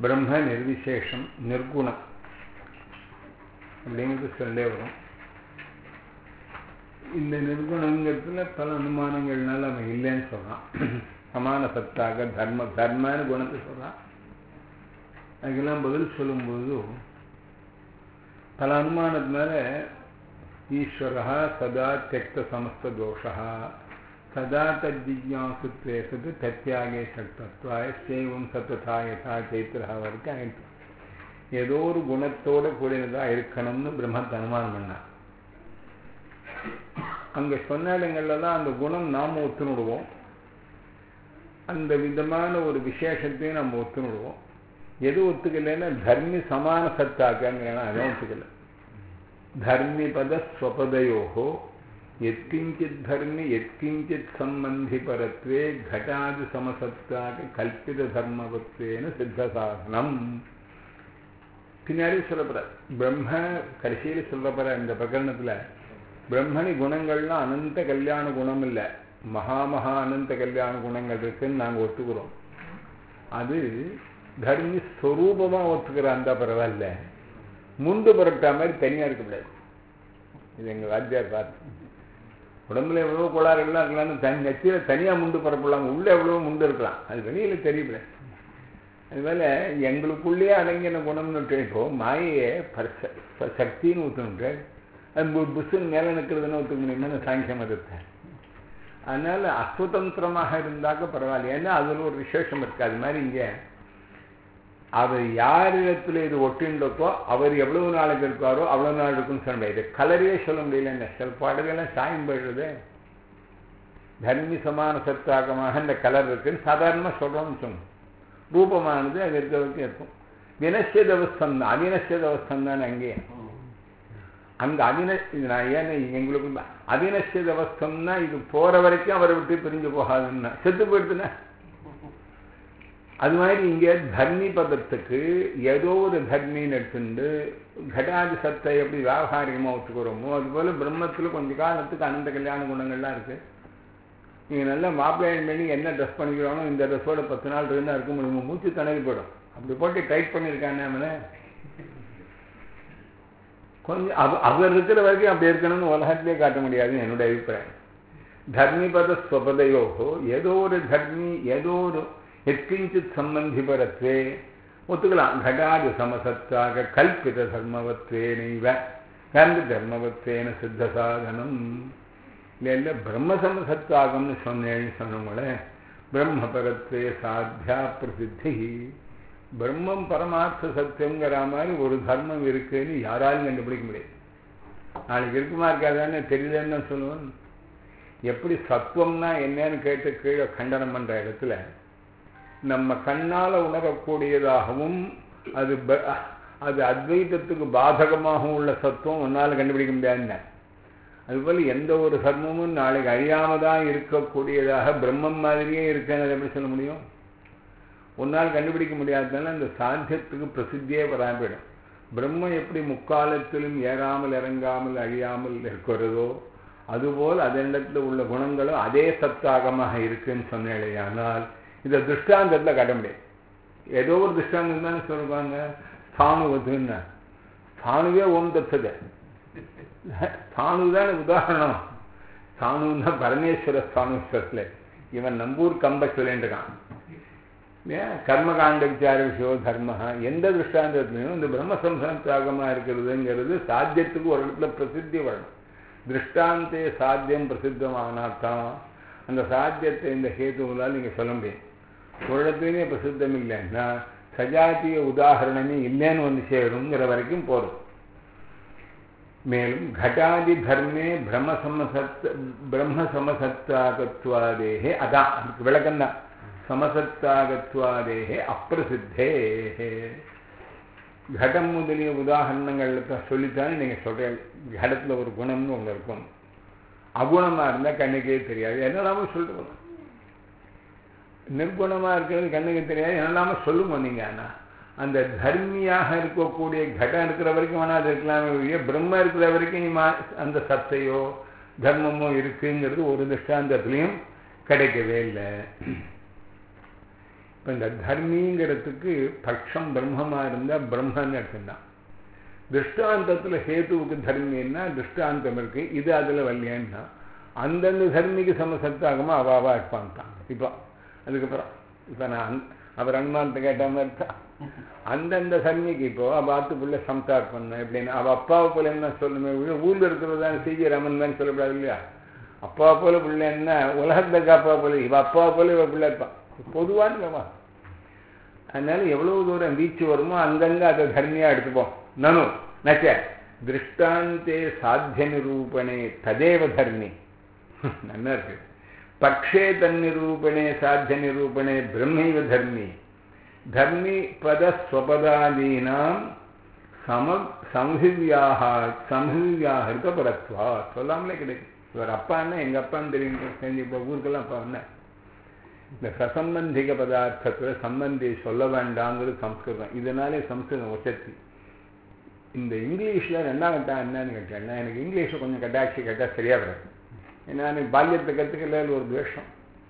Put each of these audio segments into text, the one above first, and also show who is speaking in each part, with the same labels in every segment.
Speaker 1: பிரம்ம நிர்விசேஷம் நிர்குணம் அப்படிங்கிறது சொல்லே வரும் இந்த நிர்குணங்கிறதுல பல அனுமானங்கள்னால அவன் இல்லைன்னு சொல்றான் சமான சத்தாக தர்ம தர்மன்னு குணத்தை சொல்றான் அதுக்கெல்லாம் பதில் சொல்லும்போது பல அனுமானத்தினால ஈஸ்வரா சதா தியக்த சமஸ்த தோஷா சதா தஜ்ஜிஜாசுத்வே சது தத்தியாகே சக்தத்வாய சேவம் சத்ததா யதா சைத்திரா வரைக்கும் ஆயிடுச்சு ஏதோ ஒரு குணத்தோட கூடியதா இருக்கணும்னு பிரம்மத்தை அனுமானம் பண்ணார் அங்க சொன்ன இடங்கள்ல தான் அந்த குணம் நாம ஒத்துணுடுவோம் அந்த விதமான ஒரு விசேஷத்தையும் நம்ம ஒத்துணுடுவோம் எது ஒத்துக்கலைன்னா தர்மி சமான சத்தாக்காங்கிறனா அதான் ஒத்துக்கல தர்மி பத ஸ்வபதயோகோ எத்கிஞ்சித் தர்மி எத்கிஞ்சித் சம்பந்தி பரத்வே கட்டாதி சமசத்தாக கல்பித தர்மவத்வேன சித்த சாதனம் பின்னாடி சொல்லப்படுற பிரம்ம கடைசியில் சொல்லப்படுற இந்த பிரகரணத்துல பிரம்மணி குணங்கள்லாம் அனந்த கல்யாண குணம் இல்லை மகா மகா அனந்த கல்யாண குணங்கள் இருக்குன்னு நாங்கள் ஒத்துக்கிறோம் அது தர்மி ஸ்வரூபமா ஒத்துக்கிற அந்த பரவாயில்ல முண்டு புரட்டா மாதிரி தனியா இருக்கக்கூடாது இது எங்க வாத்தியார் பார்த்து உடம்புல எவ்வளவு கோளாறுகள்லாம் இருக்கலாம்னு தனி நெத்தியில தனியா முண்டு பரப்பலாம் உள்ள எவ்வளவு முண்டு இருக்கலாம் அது வெளியில தெரியல அதுபோல எங்களுக்குள்ளேயே அடங்கின குணம்னு இப்போ மாயையை சக்தின்னு ஊற்றணுட்டு அது புஷ்ஷுன்னு மேலே நிற்கிறதுன்னு ஒத்துக்க முடியுமா சாங்கிய மதத்தை அதனால அஸ்வதந்திரமாக இருந்தாக்க பரவாயில்ல ஏன்னா அதில் ஒரு விசேஷம் இருக்கு அது மாதிரி இங்கே அவர் யாரிடத்துல இது ஒட்டின்றப்போ அவர் எவ்வளவு நாளைக்கு இருக்காரோ அவ்வளவு நாள் இருக்குன்னு சொல்ல முடியாது கலரையே சொல்ல முடியல இந்த சில பாடுகள்லாம் சாயம் போயிடுறது தர்மி சமான சத்தாகமாக இந்த கலர் இருக்குன்னு சாதாரணமாக சொல்கிறோம்னு சொன்னோம் ரூபமானது அது இருக்க வரைக்கும் இருக்கும் வினசியத அவஸ்தம் தான் அவினசியத அவஸ்தம் தானே அங்கே அந்த அவின இது நான் ஏன் எங்களுக்கு அவினசியத அவஸ்தம்னா இது போற வரைக்கும் அவரை விட்டு பிரிஞ்சு போகாதுன்னா செத்து போயிடுதுன்னா அது மாதிரி இங்கே தர்மி பதத்துக்கு ஏதோ ஒரு தர்மின்னு எடுத்துட்டு கடாதி சத்தை எப்படி வியாபாரிகமாக ஒத்துக்கிறோமோ அதுபோல் பிரம்மத்தில் கொஞ்ச காலத்துக்கு அனந்த கல்யாண குணங்கள்லாம் இருக்குது நீங்கள் நல்லா மாப்பிள்ளையன் பண்ணி என்ன ட்ரெஸ் பண்ணிக்கிறானோ இந்த ட்ரெஸ்ஸோட பத்து நாள் இருந்தால் இருக்க முடியும் மூச்சு தனக்கு போயிடும் அப்படி போட்டு டைட் பண்ணியிருக்கானே அவனை கொஞ்சம் அவ அவர் இருக்கிற வரைக்கும் அப்படி இருக்கணும்னு உலகத்திலே காட்ட முடியாதுன்னு என்னுடைய அபிப்பிராயம் தர்மிபத ஸ்வபதையோகோ ஏதோ ஒரு தர்மி ஏதோ ஒரு எத்கிஞ்சித் சம்பந்தி பரத்வே ஒத்துக்கலாம் கடாதி சமசத்தாக கல்பித தர்மவத்வே நெய்வ கந்து தர்மவத்வேன சித்த சாதனம் இல்லை இல்லை பிரம்மசமசத்தாகம்னு சொன்னேன்னு சொன்னவங்களே பிரம்மபரத்வே சாத்தியா பிரசித்தி பிரம்மம் பரமார்த்த சத்தியங்கிற மாதிரி ஒரு தர்மம் இருக்குன்னு யாராலும் கண்டுபிடிக்க முடியாது நாளைக்கு இருக்குமா இருக்காதான்னு தெரியலன்னு சொல்லுவேன் எப்படி சத்துவம்னா என்னன்னு கேட்டு கீழே கண்டனம் பண்ற இடத்துல நம்ம கண்ணால உணரக்கூடியதாகவும் அது அது அத்வைத்தத்துக்கு பாதகமாகவும் உள்ள சத்துவம் ஒன்னால கண்டுபிடிக்க முடியாதுன்னு அதுபோல் எந்த ஒரு சர்மமும் நாளைக்கு அழியாம தான் இருக்கக்கூடியதாக பிரம்மம் மாதிரியே இருக்குன்னு எப்படி சொல்ல முடியும் ஒன்னால் கண்டுபிடிக்க முடியாததுனால அந்த சாத்தியத்துக்கு பிரசித்தியே வராம போயிடும் பிரம்மம் எப்படி முக்காலத்திலும் ஏறாமல் இறங்காமல் அழியாமல் இருக்கிறதோ அதுபோல் அதனிடத்தில் உள்ள குணங்களும் அதே சத்தாகமாக இருக்குன்னு சொன்னேன் இதை திருஷ்டாந்தத்தில் காட்ட முடியாது ஏதோ ஒரு திருஷ்டாந்தம் தானே சொல்லுவாங்க ஸ்தானுவதுன்னா ஸ்தானுவே ஓம் தத்தது ஸ்தானுதான உதாரணம் ஸ்தானுன்னா பரமேஸ்வர ஸ்தானுஸ்வரத்தில் இவன் நம்பூர் கம்ப சொல்லிட்டுருக்கான் கர்மகாண்ட விசார விஷயோ தர்ம எந்த திருஷ்டாந்தத்திலையும் இந்த பிரம்மசம்சன தியாகமாக இருக்கிறதுங்கிறது சாத்தியத்துக்கு ஒரு இடத்துல பிரசித்தி வரணும் திருஷ்டாந்தே சாத்தியம் பிரசித்தமானாத்தான் அந்த சாத்தியத்தை இந்த ஹேத்துவதால் நீங்கள் சொல்ல முடியும் ஒரு இடத்துலையுமே பிரசித்தம் இல்லைன்னா சஜாத்திய உதாரணமே இல்லைன்னு வந்து சேருங்கிற வரைக்கும் போதும் மேலும் கட்டாதி தர்மே பிரம்மசமசத் பிரம்மசமசத்தாகத்வாதேகே அதான் அதுக்கு விளக்கம் தான் சமசத்தாகத்வாதேகே அப்பிரசித்தே கடம் முதலிய உதாரணங்கள் சொல்லித்தானே நீங்கள் சொல்கிறீங்க கடத்தில் ஒரு குணம்னு ஒன்று இருக்கும் அகுணமாக இருந்தால் கண்ணுக்கே தெரியாது என்னெல்லாம சொல்லிட்டு நிர்குணமாக இருக்கிறது கண்ணுக்கு தெரியாது என்னெல்லாம சொல்லுங்க நீங்கள் ஆனால் அந்த தர்மியாக இருக்கக்கூடிய கடம் இருக்கிற வரைக்கும் வேணா அது இருக்கலாமே ஒழிய பிரம்ம இருக்கிற வரைக்கும் நீ அந்த சத்தையோ தர்மமோ இருக்குங்கிறது ஒரு திருஷ்டாந்தத்துலேயும் கிடைக்கவே இல்லை இப்போ இந்த தர்மிங்கிறதுக்கு பட்சம் பிரம்மமா இருந்தால் பிரம்மன்னு எடுத்துட்டான் திருஷ்டாந்தத்தில் ஹேத்துவுக்கு தர்மின்னா திருஷ்டாந்தம் இருக்கு இது அதில் வரலையேன்னா அந்தந்த தர்மிக்கு சமசத்தாகமா அவாவா இருப்பான்ட்டான் இப்போ அதுக்கப்புறம் இப்போ நான் அவர் அனுமானத்தை கேட்ட மாதிரி தான் அந்தந்த தர்மிக்கு இப்போ அவ ஆத்து பிள்ளை சம்சார் பண்ண எப்படின்னா அவள் அப்பாவை போல என்ன சொல்லணும் ஊரில் இருக்கிறது தான் சிஜி ரமன் தான் சொல்லக்கூடாது இல்லையா அப்பா போல பிள்ளை என்ன உலகத்துக்கு அப்பா போல இவ அப்பா போல இவ பிள்ளை இருப்பான் பொதுவான விவகாரம் அதனால எவ்வளவு தூரம் வீச்சு வருமோ அங்கங்க அதை தர்மியா எடுத்துப்போம் நனு நச்ச திருஷ்டாந்தே சாத்திய நிரூபணே ததேவ தர்மி நல்லா இருக்கு பக்ஷே தன்னிரூபணே சாத்திய நிரூபணே பிரம்மைவ தர்மி தர்மி பத ஸ்வபதாதீனாம் சம சம்ஹிவியாக சம்ஹிவியாகிருத்த பரத்வா சொல்லாமலே கிடைக்கும் இவர் அப்பான்னா எங்க அப்பான்னு தெரியும் தெரிஞ்சு இப்போ ஊருக்கெல்லாம் அப்பா என்ன இந்த சசம்பந்திக பதார்த்தத்தில் சம்பந்தி சொல்ல வேண்டாங்கிறது சம்ஸ்கிருதம் இதனாலே சம்ஸ்கிருதம் உச்சத்தி இந்த இங்கிலீஷில் ரெண்டாம் கட்டம் என்னன்னு கேட்டேன்னா எனக்கு இங்கிலீஷில் கொஞ்சம் கட்டாட்சி கேட்டால் சரியாக வராது ஏன்னா எனக்கு பால்யத்தை கற்றுக்கல ஒரு துவேஷம்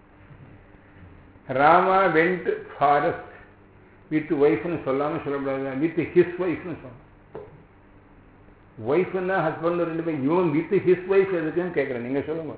Speaker 1: ராமா வெண்ட் ஃபாரஸ்ட் வித் ஒய்ஃப்னு சொல்லாமல் சொல்லக்கூடாது வித் ஹிஸ் ஒய்ஃப்னு சொல்லணும் ஒய்ஃப்னா ஹஸ்பண்ட் ரெண்டு பேரும் இவன் வித் ஹிஸ் ஒய்ஃப் எதுக்குன்னு கேட்குறேன் நீங்கள் சொல்லுங்க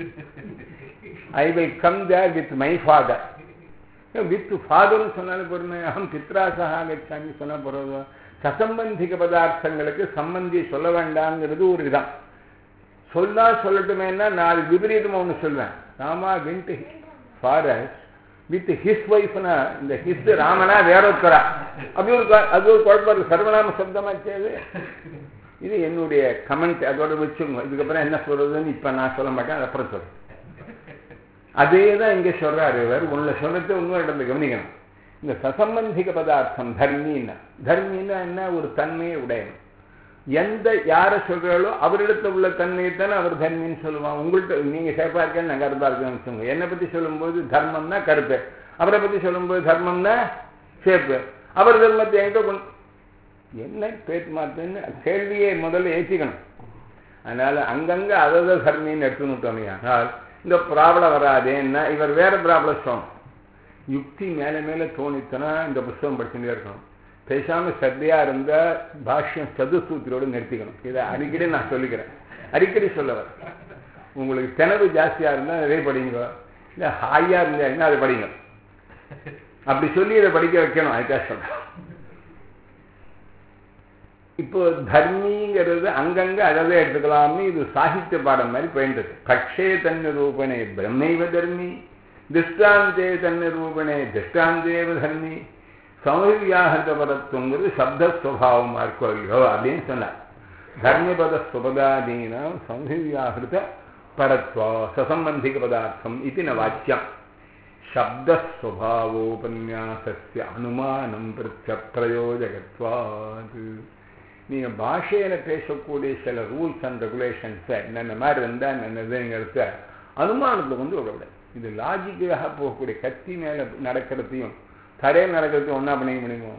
Speaker 1: I will come there with my father with ஃபாதர்னு சொன்னாலும் பொறுமை அகம் பித்ராசகா கச்சாமி சொன்னால் போகிறது சசம்பந்திக பதார்த்தங்களுக்கு சம்பந்தி சொல்ல வேண்டாங்கிறது ஒரு விதம் சொல்லா சொல்லட்டுமேன்னா நாலு விபரீதமாக ஒன்று சொல்வேன் Rama went forest with his ஒய்ஃப்னா இந்த ஹிஸ் ராமனா வேற ஒருத்தரா அப்படி ஒரு அது ஒரு குழப்பம் சர்வநாம சப்தமாச்சேது இது என்னுடைய கமெண்ட் அதோட வச்சுங்க இதுக்கப்புறம் என்ன சொல்றதுன்னு இப்ப நான் சொல்ல மாட்டேன் அது அப்புறம் சொல்றேன் அதே தான் இங்க சொல்றாரு இவர் உன்னை சொல்றது இன்னொரு இடத்துல கவனிக்கணும் இந்த சசம்பந்திக பதார்த்தம் தர்மின்னா தர்மின்னா என்ன ஒரு தன்மையை உடையணும் எந்த யாரை சொல்றாளோ அவரிடத்துல உள்ள தன்மையை தானே அவர் தர்மின்னு சொல்லுவான் உங்கள்கிட்ட நீங்க சேப்பா இருக்கேன்னு நான் கருப்பா இருக்கேன்னு வச்சுக்கோங்க என்னை பத்தி சொல்லும்போது தர்மம்னா கருப்பு அவரை பத்தி சொல்லும்போது தர்மம்னா சேப்பு அவர் தர்மத்தை என்கிட்ட கொண்டு என்ன பேச்சு மாத்துன்னு கேள்வியை முதல்ல ஏற்றிக்கணும் அதனால அங்கங்க அதை தர்மின்னு எடுத்துனுட்டோமே ஆனால் இந்த ப்ராப்ளம் வராதேன்னா இவர் வேற ப்ராப்ளம் சொல்லணும் யுக்தி மேலே மேலே தோணித்தனா இந்த புஸ்தகம் படிச்சுட்டே இருக்கணும் பேசாமல் சத்தையா இருந்தால் பாஷ்யம் சதுசூத்திரோடு நிறுத்திக்கணும் இதை அடிக்கடி நான் சொல்லிக்கிறேன் அடிக்கடி சொல்லவர் உங்களுக்கு திணறு ஜாஸ்தியாக இருந்தால் நிறைய படிங்க இல்லை ஹாயாக இருந்தாருன்னா அதை படிங்க அப்படி சொல்லி இதை படிக்க வைக்கணும் அதுக்காக சொல்கிறேன் இப்போ தர்மிங்கிறது அங்கங்க அதவே எடுத்துக்கலாம்னு இது சாகித்ய பாடம் மாதிரி போயின்றது கக்ஷே தன்னு ரூபணே பிரம்மைவ தர்மி திஷ்டாந்தே தன்னு ரூபணே திஷ்டாந்தேவ தர்மி சமவியாகிருத பதத்துவங்கிறது சப்தஸ்வபாவமா இருக்கோ இல்லையோ அப்படின்னு சொன்னார் தர்மபத சுபதாதீனம் சமவியாகிருத பரத்வா சசம்பந்திக பதார்த்தம் இது ந வாக்கியம் சப்தஸ்வபாவோபன்யாசஸ்ய அனுமானம் பிரத்ய பிரயோஜகத்வாது நீங்க பாஷையில பேசக்கூடிய சில ரூல்ஸ் அண்ட் ரெகுலேஷன்ஸை என்னென்ன மாதிரி இருந்தால் என்னதுங்கிறத அனுமானத்தை கொண்டு விடக்கூடாது இது லாஜிக்காக போகக்கூடிய கத்தி மேல நடக்கிறதையும் தரையில் நடக்கிறதையும் ஒன்றா பண்ணிக்க முடியுமோ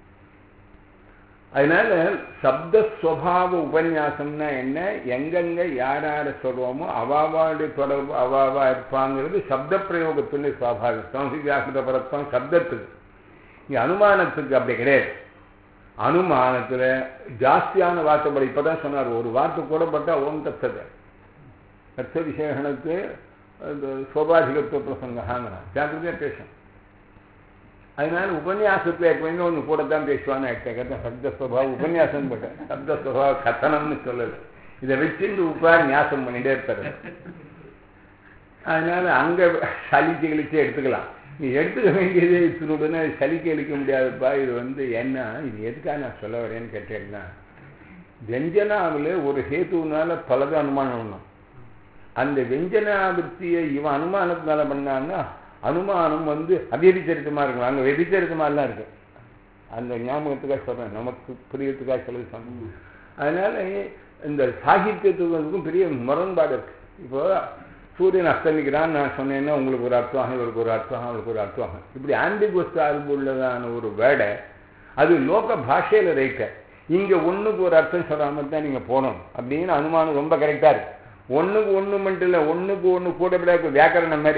Speaker 1: அதனால சப்தஸ்வபாவ உபன்யாசம்னா என்ன எங்கெங்க யார் யாரை சொல்லுவோமோ அவாவாவுடைய தொடர்பு அவாவா இருப்பாங்கிறது சப்த பிரயோகத்துடைய சுவாபாவிகம் சம்ஸ்கிருத பரத்வம் சப்தத்துக்கு இங்கே அனுமானத்துக்கு அப்படி கிடையாது அனுமானத்தில் ஜாஸ்தியான வார்த்தைப்படி இப்போ தான் சொன்னார் ஒரு வார்த்தை கூட பட்டா ஓம் தத்தது தத்த விசேஷனுக்கு சோபாதிகத்துவ பிரசங்காங்கிறான் ஜாக்கிரதையாக பேசும் அதனால உபன்யாசத்தில் எப்பவுமே ஒன்று கூட தான் பேசுவான்னு கேட்டேன் சப்த சுவாவ உபன்யாசம் போட்டேன் சப்த சுவாவ கத்தனம்னு சொல்லலை இதை வச்சுட்டு உட்கார் நியாசம் பண்ணிட்டே இருப்பாரு அதனால அங்கே சலிச்சு கழிச்சு எடுத்துக்கலாம் நீ எடுத்துக்க வேண்டியது இத்தினுடனே சலிக்க அளிக்க முடியாதுப்பா இது வந்து என்ன இது எதுக்காக நான் சொல்ல வரேன்னு கேட்டேன்னா வெஞ்சனாவில் ஒரு ஹேத்துனால பலது அனுமானம் பண்ணும் அந்த வெஞ்சனாவிற்த்தியை இவன் அனுமானத்தினால பண்ணான்னா அனுமானம் வந்து அவ்யபிச்சரித்தமாக இருக்கும் அங்கே வெபிச்சரித்தமாகலாம் இருக்கு அந்த ஞாபகத்துக்காக சொல்கிறேன் நமக்கு புரியறதுக்காக சொல்ல சொன்னேன் அதனால இந்த சாகித்யத்துக்கும் பெரிய முரண்பாடு இருக்கு இப்போ சூரியன் அஸ்தமிக்கிறான்னு நான் சொன்னேன்னா உங்களுக்கு ஒரு அர்த்தம் இவருக்கு ஒரு அர்த்தம் அவருக்கு ஒரு அர்த்தம் இப்படி ஆம்பிகுவஸ் சார்பு உள்ளதான ஒரு வேர்டை அது லோக பாஷையில் ரைட்ட இங்கே ஒன்றுக்கு ஒரு அர்த்தம் சொல்லாம தான் நீங்கள் போகணும் அப்படின்னு அனுமானம் ரொம்ப கரெக்டாக இருக்கு ஒன்றுக்கு ஒன்று மட்டும் இல்லை ஒன்றுக்கு ஒன்று கூட விட வியாக்கரணம் மாதிரி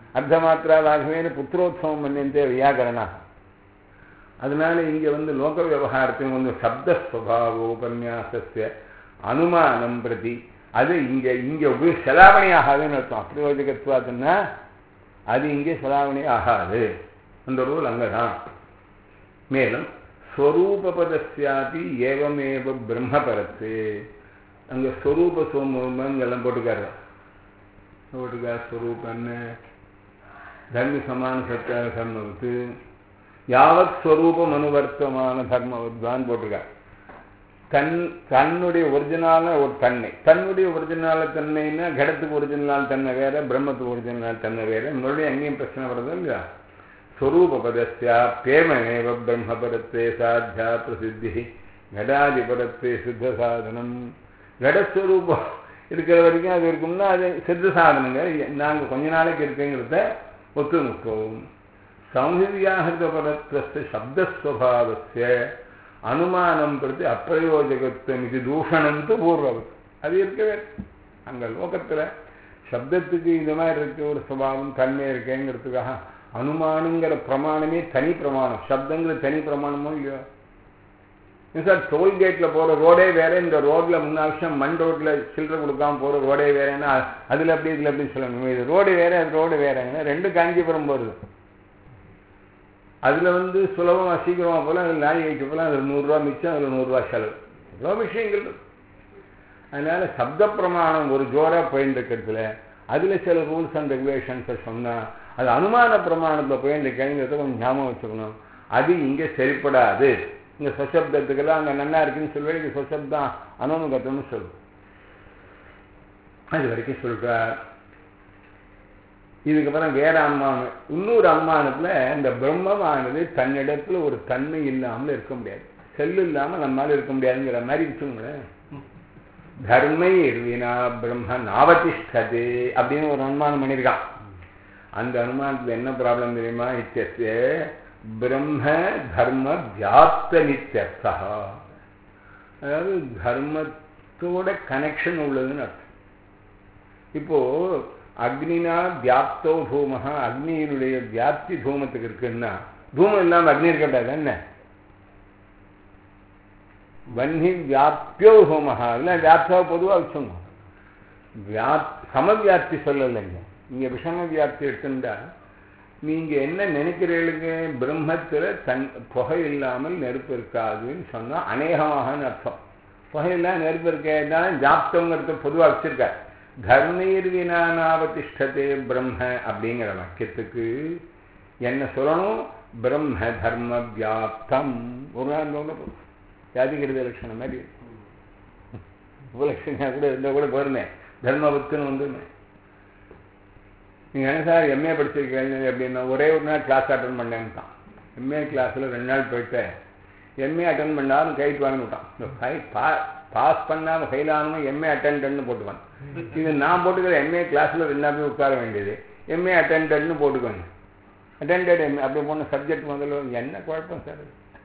Speaker 1: அர்த்தமாத்திராவாகவே புத்திரோத்சவம் பண்ணிந்தே வியாகரணா அதனால இங்க வந்து லோக விவகாரத்தையும் வந்து சப்தஸ்வபாவ உபன்யாசஸ்ய அனுமானம் பிரதி அது இங்க இங்க உப செலாவணி ஆகாதுன்னு அர்த்தம் அப்பிரயோஜகத்துவாதுன்னா அது இங்கே செலாவணி ஆகாது அந்த ரூல் அங்கதான் மேலும் ஸ்வரூபபதஸ்யாபி ஏவமேவ பிரம்மபரத்து அங்க ஸ்வரூப சோமங்கெல்லாம் போட்டுக்காரு போட்டுக்கார் ஸ்வரூபன்னு தர்மி சமான சத்திய தர்மவத்து யாவத் ஸ்வரூபம் அனுவர்த்தமான தர்மவத்தான் போட்டிருக்கார் தன் தன்னுடைய ஒரிஜினால ஒரு தன்மை தன்னுடைய ஒரிஜினால தன்மைன்னா கடத்துக்கு ஒரிஜினல் தன்மை வேற பிரம்மத்துக்கு ஒரிஜினல் தன்மை வேற மறுபடியும் அங்கேயும் பிரச்சனை வருது இல்லையா ஸ்வரூபபதஸ்யா பேமேவ பிரம்மபரத்தே சாத்தியா பிரசித்தி கடாதிபரத்தே சித்த சாதனம் கடஸ்வரூபம் இருக்கிற வரைக்கும் அது இருக்கும்னா அது சித்த சாதனங்க நாங்கள் கொஞ்ச நாளைக்கு இருக்குங்கிறத ஒத்து நிற்போம் சௌஹிவியாகிருதபரத்வஸ்த சப்தஸ்வபாவஸ்ய அனுமானம் பிரதி அப்பிரயோஜகத்துவம் இது தூஷணம் பூர்வவத் அது இருக்கவே அங்கே லோகத்தில் சப்தத்துக்கு இந்த மாதிரி இருக்க ஒரு சுபாவம் தன்மை இருக்கேங்கிறதுக்காக அனுமானங்கிற பிரமாணமே தனி பிரமாணம் சப்தங்கிற தனி பிரமாணமோ இல்லையோ சார் டோல்கேட்டில் போகிற ரோடே வேற இந்த ரோட்டில் முன்னாள் வருஷம் மண் ரோட்டில் சில்லறை கொடுக்காம போகிற ரோடே வேறேன்னா அதில் அப்படி இதில் அப்படி சொல்லணும் இது ரோடு வேற அது ரோடு வேறங்கன்னா ரெண்டு காஞ்சிபுரம் போகிறது அதில் வந்து சுலபமாக சீக்கிரமாக போகலாம் அதில் லாரி வைக்க போகலாம் அதில் நூறுரூவா மிச்சம் அதில் நூறுரூவா செலவு எவ்வளோ விஷயங்கள் அதனால் சப்த பிரமாணம் ஒரு ஜோராக போயிருக்கிறதுல அதில் சில ரூல்ஸ் அண்ட் ரெகுலேஷன்ஸை சொன்னால் அது அனுமான பிரமாணத்தில் போயிருக்கிறத கொஞ்சம் ஞாபகம் வச்சுக்கணும் அது இங்கே சரிப்படாது இங்கே சொசப்தத்துக்கெல்லாம் அங்கே நல்லா இருக்குன்னு சொல்லுவேன் இங்கே சொசப்தம் அனுமகத்தம்னு சொல்லும் அது வரைக்கும் சொல்கிறார் இதுக்கப்புறம் வேற அம்மானு இன்னொரு அம்மானத்தில் இந்த பிரம்மமானது தன்னிடத்துல ஒரு தன்மை இல்லாமல் இருக்க முடியாது செல்லு இல்லாமல் நம்மளால இருக்க முடியாதுங்கிற மாதிரி வச்சுங்களேன் தர்மை இருவினா பிரம்ம நாவதிஷ்டது அப்படின்னு ஒரு அனுமானம் பண்ணியிருக்கான் அந்த அனுமானத்தில் என்ன ப்ராப்ளம் தெரியுமா இத்திய பிரம்ம தர்ம வியாப்த நித்தியர்த்தா அதாவது தர்மத்தோட கனெக்ஷன் உள்ளதுன்னு அர்த்தம் இப்போ அக்னினா வியாப்தோ தூமஹா அக்னியினுடைய வியாப்தி தூமத்துக்கு இருக்குன்னா தூமம் இல்லாமல் அக்னி இருக்கக்கூடாது என்ன வன்னி வியாபியோ ஹோமஹா இல்லை வியாப்தா பொதுவாக வச்சுங்க வியாப் சமவியாப்தி சொல்லலைங்க இங்கே விஷம வியாப்தி எடுத்துட்டா நீங்கள் என்ன நினைக்கிறீர்களுக்கு பிரம்மத்தில் தன் புகை இல்லாமல் நெருப்பு இருக்காதுன்னு சொன்னால் அநேகமாகன்னு அர்த்தம் புகை இல்லாமல் நெருப்பு இருக்கேன் ஜாப்தங்கிறத பொதுவாக வச்சிருக்கார் தர்மீர் வினானாவதிஷ்டதே பிரம்ம அப்படிங்கிற வாக்கியத்துக்கு என்ன சொல்லணும் பிரம்ம தர்ம வியாப்தம் ஒரு நாள் ஜாதிகிருத லட்சணம் மாதிரி உபலட்சணியாக கூட இருந்தால் கூட போயிருந்தேன் தர்மபுத்துன்னு வந்துருந்தேன் நீங்கள் என்ன சார் எம்ஏ படிச்சிருக்கீங்க அப்படின்னா ஒரே ஒரு நாள் கிளாஸ் அட்டன் பண்ணேன்னு தான் எம்ஏ கிளாஸில் ரெண்டு நாள் போயிட்டேன் எம்ஏ அட்டன் பண்ணாலும் கைட்டு வாங்கி விட்டான் இந்த ஃபை பா பாஸ் பண்ணாமல் ஃபெயில் ஆகணும் எம்ஏ அட்டெண்டன்ட்னு போட்டுவான் இது நான் போட்டுக்கிற எம்ஏ கிளாஸில் ரெண்டா போய் உட்கார வேண்டியது எம்ஏ அட்டெண்டன்ட்னு போட்டுக்கோங்க அட்டெண்டட் எம்ஏ அப்படி போன சப்ஜெக்ட் முதல்ல என்ன குழப்பம் சார்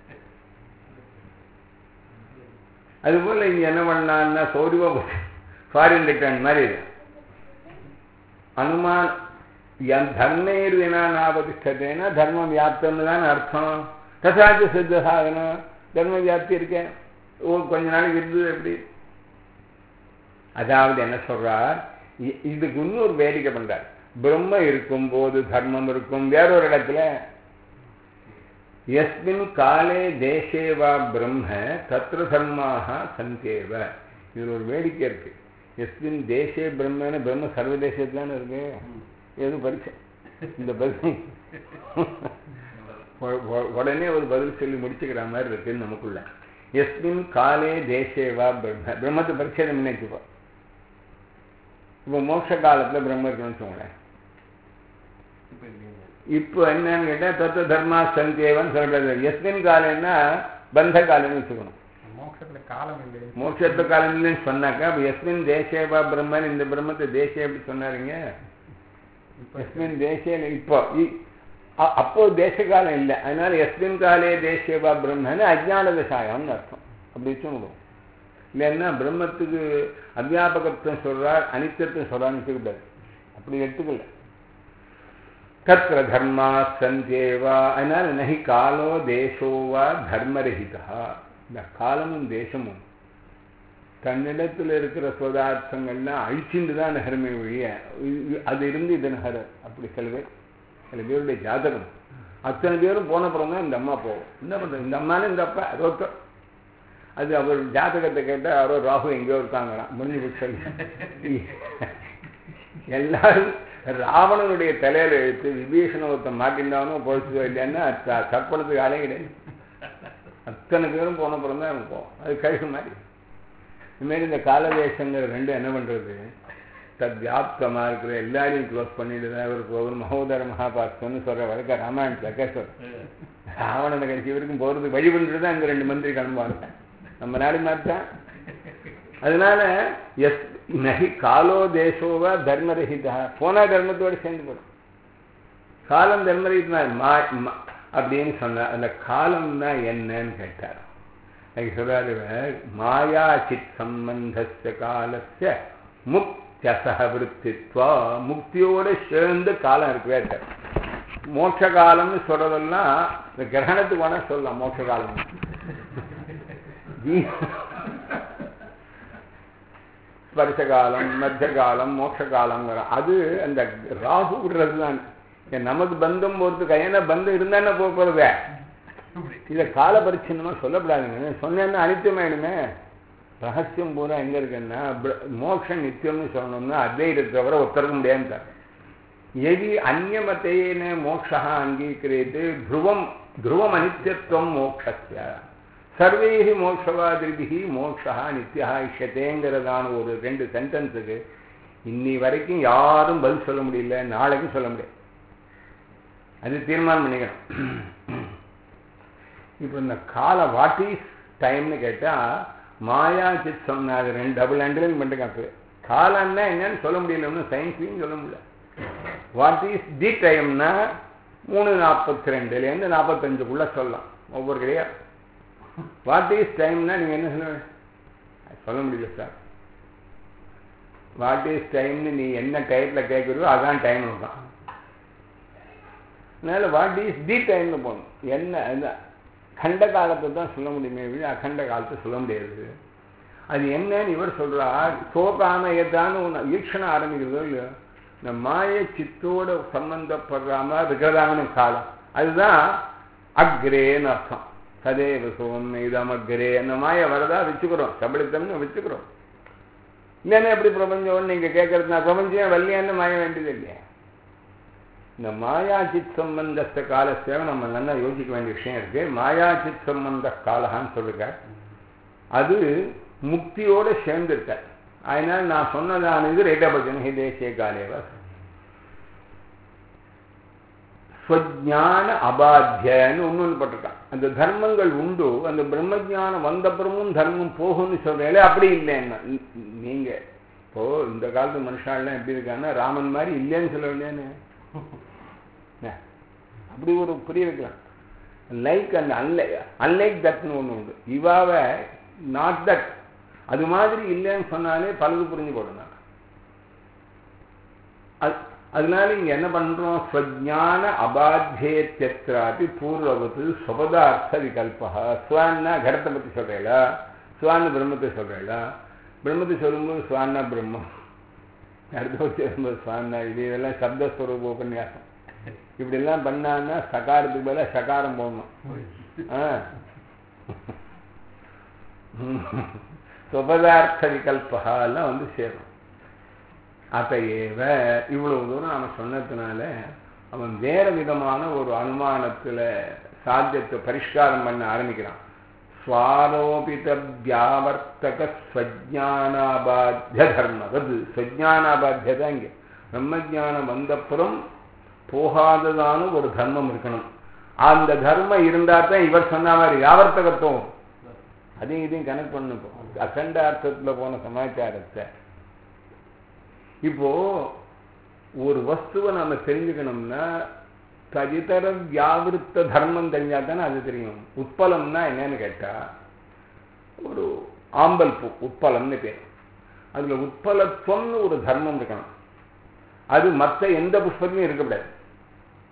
Speaker 1: அதுபோல் இங்கே என்ன பண்ணான்னா சௌரியமாக ஃபாரின் ரிட்டர்ன் மாதிரி இது அனுமான் என் தர்மேர் வினா நாபதிஷ்டத்தேனா தர்ம வியாப்தம்னு தான் அர்த்தம் தசாச்சு சித்த சாதனம் தர்ம வியாப்தி இருக்கேன் ஓ கொஞ்ச நாளைக்கு இருந்தது எப்படி அதாவது என்ன சொல்றார் இதுக்கு இன்னொரு வேடிக்கை பண்றார் பிரம்ம இருக்கும் போது தர்மம் இருக்கும் வேறொரு இடத்துல எஸ்மின் காலே தேசேவா பிரம்ம தத்திர தர்மாக சந்தேவ இதில் ஒரு வேடிக்கை இருக்கு எஸ்மின் தேசே பிரம்மன்னு பிரம்ம சர்வதேசத்துலான்னு இருக்கு எது பரிசு இந்த பதில் உடனே ஒரு பதில் சொல்லி முடிச்சுக்கிற மாதிரி இருக்குன்னு நமக்குள்ள எஸ்மின் காலே தேசேவா பிரம்ம பிரம்மத்தை பரிச்சேதம் நினைச்சுப்பா இப்போ மோட்ச காலத்தில் பிரம்ம இருக்குன்னு வச்சுக்கோங்களேன் இப்போ என்னன்னு கேட்டால் தத்துவ தர்மா சந்தேவன் சொல்றது எஸ்மின் காலம்னா பந்த காலம்னு வச்சுக்கணும்
Speaker 2: மோட்சத்துல காலம் இல்லை
Speaker 1: மோட்சத்து காலம் இல்லைன்னு சொன்னாக்கா அப்போ எஸ்மின் தேசேவா பிரம்மன் இந்த பிரம்மத்தை தேசே எப்படி சொன்னாருங்க எஸ்மின் தேசே இப்போ அப்போ தேச காலம் இல்லை அதனால எஸ்மின் காலே தேசேவா பிரம்மன்னு அஜான தசாயம்னு அர்த்தம் அப்படி வச்சுக்கணும் இல்லைன்னா பிரம்மத்துக்கு அத்தியாபகத்துவம் சொல்றார் அனித்தியத்துவம் சொல்றான்னு வச்சுக்கிட்டாரு அப்படி எடுத்துக்கல தத்திர தர்மா சந்தேவா அதனால நகி காலோ தேசோவா தர்மரகிதா இந்த காலமும் தேசமும் தன்னிடத்தில் இருக்கிற பதார்த்தங்கள்லாம் அழிச்சுட்டு தான் நகரமே ஒழிய அது இருந்து இது நகர அப்படி சில பேர் சில பேருடைய ஜாதகம் அத்தனை பேரும் போன அப்புறம் தான் இந்த அம்மா போகும் என்ன பண்ணுறது இந்த அம்மானு இந்த அப்பா ரோத்தம் அது அவர் ஜாதகத்தை கேட்டால் யாரோ ராகு எங்கேயோ இருக்காங்களாம் முடிஞ்சு போச்சு எல்லாரும் ராவணனுடைய தலையில எடுத்து விபீஷண ஒருத்தன் மாட்டின்றானோ பொழைச்சதோ இல்லைன்னா தற்பணத்துக்கு ஆளே கிடையாது அத்தனை பேரும் போன அப்புறம் தான் எனக்கு போகும் அது கழுகு மாதிரி இதுமாரி இந்த காலதேசங்கள் ரெண்டும் என்ன பண்ணுறது தத் வியாப்தமாக இருக்கிற எல்லாரையும் க்ளோஸ் பண்ணிட்டு தான் இவர் போகுது மகோதர மகாபாஸ்தன்னு சொல்கிற வழக்க ராமாயணத்தில் கேட்க ராவணனை கட்சி வரைக்கும் போகிறதுக்கு வழி பண்ணிட்டு தான் இந்த ரெண்டு மந்திரி கிளம்புவாங்க நம்ம நாடு மாதிரி தான் அதனால எஸ் நகி காலோ தேசோவா தர்மரகிதா போனா தர்மத்தோடு சேர்ந்து போடும் காலம் தர்மரகிதா மா அப்படின்னு சொன்ன அந்த காலம்னா என்னன்னு கேட்டார் அதுக்கு சொல்றாரு மாயா சித் சம்பந்த காலஸ்ய முக்தியசவிருத்தித்வா முக்தியோட சேர்ந்து காலம் இருக்கவே இருக்காது மோட்ச காலம்னு சொல்றதெல்லாம் இந்த கிரகணத்துக்கு வேணா சொல்லலாம் மோட்ச காலம் ஸ்பர்ச காலம் மத்திய காலம் மோட்ச காலங்கிற அது அந்த ராகு விடுறது தான் நமக்கு பந்தம் போகிறதுக்கு ஏன்னா பந்தம் இருந்தானே போக போகிறதே இதை கால பரிச்சின்னமாக சொல்லப்படாதுங்க சொன்னேன்னா அனித்தியமாயிடுமே ரகசியம் பூரா எங்கே இருக்குன்னா மோட்சம் நித்தியம்னு சொல்லணும்னா அத்வைதத்தை தவிர ஒத்துறக்க முடியாது எதி அந்நியமத்தேன மோட்சா அங்கீகரித்து துருவம் துருவம் அனித்தியத்துவம் மோட்சஸ்ய சர்வேஹி மோட்சவாதிபிகி மோட்சா நித்தியா இஷத்தேங்கிறதான ஒரு ரெண்டு சென்டென்ஸுக்கு இன்னி வரைக்கும் யாரும் பதில் சொல்ல முடியல நாளைக்கும் சொல்ல முடியாது அது தீர்மானம் பண்ணிக்கணும் இப்போ இந்த கால வாட் இஸ் டைம்னு கேட்டால் மாயா சித் சொன்னாங்க ரெண்டு டபுள் ஹேண்டிலும் பண்ணிட்டு காலம்னா என்னன்னு சொல்ல முடியல ஒன்றும் சயின்ஸ்லையும் சொல்ல முடியல வாட் இஸ் தி டைம்னா மூணு நாற்பத்தி ரெண்டுலேருந்து நாற்பத்தஞ்சுக்குள்ளே சொல்லலாம் ஒவ்வொரு கிடையாது வாட் இஸ் டைம்னா நீங்கள் என்ன சொல்ல சொல்ல முடியல சார் வாட் இஸ் டைம்னு நீ என்ன டயத்தில் கேட்குறியோ அதான் டைம் தான் அதனால வாட் இஸ் தி டைம்னு போகணும் என்ன கண்ட காலத்தை தான் சொல்ல முடியுமே விட அகண்ட காலத்தை சொல்ல முடியாது அது என்னன்னு இவர் சொல்றார் சோகான எதான்னு ஒன்று ஈக்ஷணம் ஆரம்பிக்கிறதோ இல்லையோ இந்த மாய சித்தோட சம்பந்தப்படுறாம இருக்கிறதான காலம் அதுதான் அக்ரேன்னு அர்த்தம் சதேவ சோம் இதம் அக்ரே அந்த மாய வரதா வச்சுக்கிறோம் சபலித்தம்னு வச்சுக்கிறோம் இல்லைன்னா எப்படி பிரபஞ்சம் நீங்க கேட்கறது நான் பிரபஞ்சம் வல்லியான்னு மாய வேண்டியது இல்லையா இந்த மாயா சித் சம்பந்த காலத்தை நம்ம நல்லா யோசிக்க வேண்டிய விஷயம் இருக்கு மாயா சித் சம்பந்த காலகான்னு சொல்லுங்க அது முக்தியோட சேர்ந்திருக்க அதனால நான் சொன்னதான இது ரேட்டபஜன் ஹி தேசிய காலேவா ஸ்வஜான அபாத்தியன்னு ஒன்று ஒன்று பட்டிருக்கான் அந்த தர்மங்கள் உண்டு அந்த பிரம்மஜானம் வந்தப்புறமும் தர்மம் போகும்னு சொல்றீங்களே அப்படி இல்லைன்னா நீங்க இப்போ இந்த காலத்து மனுஷாலாம் எப்படி இருக்காங்கன்னா ராமன் மாதிரி இல்லைன்னு சொல்ல இல்லையானு அப்படி ஒரு புரிய வைக்கலாம் லைக் அண்ட் அன்லை அன்லைக் தட்னு ஒன்று உண்டு இவாவை நாட் தட் அது மாதிரி இல்லைன்னு சொன்னாலே பலது புரிஞ்சு போடணும் அது அதனால இங்க என்ன பண்றோம் ஸ்வஜான அபாத்தியத்தியத்திராபி பூர்வவத்து சுபதார்த்த விகல்பா சுவான்னா கடத்தை பத்தி சொல்றீங்களா சுவான்னு பிரம்மத்தை சொல்றீங்களா பிரம்மத்தை சொல்லும்போது சுவான்னா பிரம்மம் அடுத்த சொல்லும்போது சுவான்னா இது இதெல்லாம் சப்தஸ்வரூப உபன்யாசம் இப்படி எல்லாம் பண்ணான்னா சகாரத்துக்கு பதிலாக சகாரம் போடணும் சுபதார்த்த விகல்பா எல்லாம் வந்து சேரும் அத்தையேவ இவ்வளவு தூரம் நாம சொன்னதுனால அவன் வேற விதமான ஒரு அனுமானத்துல சாத்தியத்தை பரிஷ்காரம் பண்ண ஆரம்பிக்கிறான் ஸ்வாரோபித வியாவர்த்தக ஸ்வஜானாபாத்திய தர்மவது ஸ்வஜானாபாத்திய தான் இங்க பிரம்மஜானம் வந்தப்புறம் போகாததான ஒரு தர்மம் இருக்கணும் அந்த தர்மம் இருந்தா தான் இவர் சொன்ன மாதிரி வியாவர்த்தகத்துவம் அதையும் இதையும் கனெக்ட் பண்ணு அகண்ட அர்த்தத்துல போன சமாச்சாரத்தை இப்போ ஒரு வஸ்துவை நம்ம தெரிஞ்சுக்கணும்னா ததிதர வியாவிருத்த தர்மம் தெரிஞ்சா தானே அது தெரியும் உட்பலம்னா என்னன்னு கேட்டா ஒரு ஆம்பல் பூ உட்பலம்னு பேர் அதுல உட்பலத்துவம்னு ஒரு தர்மம் இருக்கணும் அது மற்ற எந்த புஷ்பத்திலையும் இருக்கக்கூடாது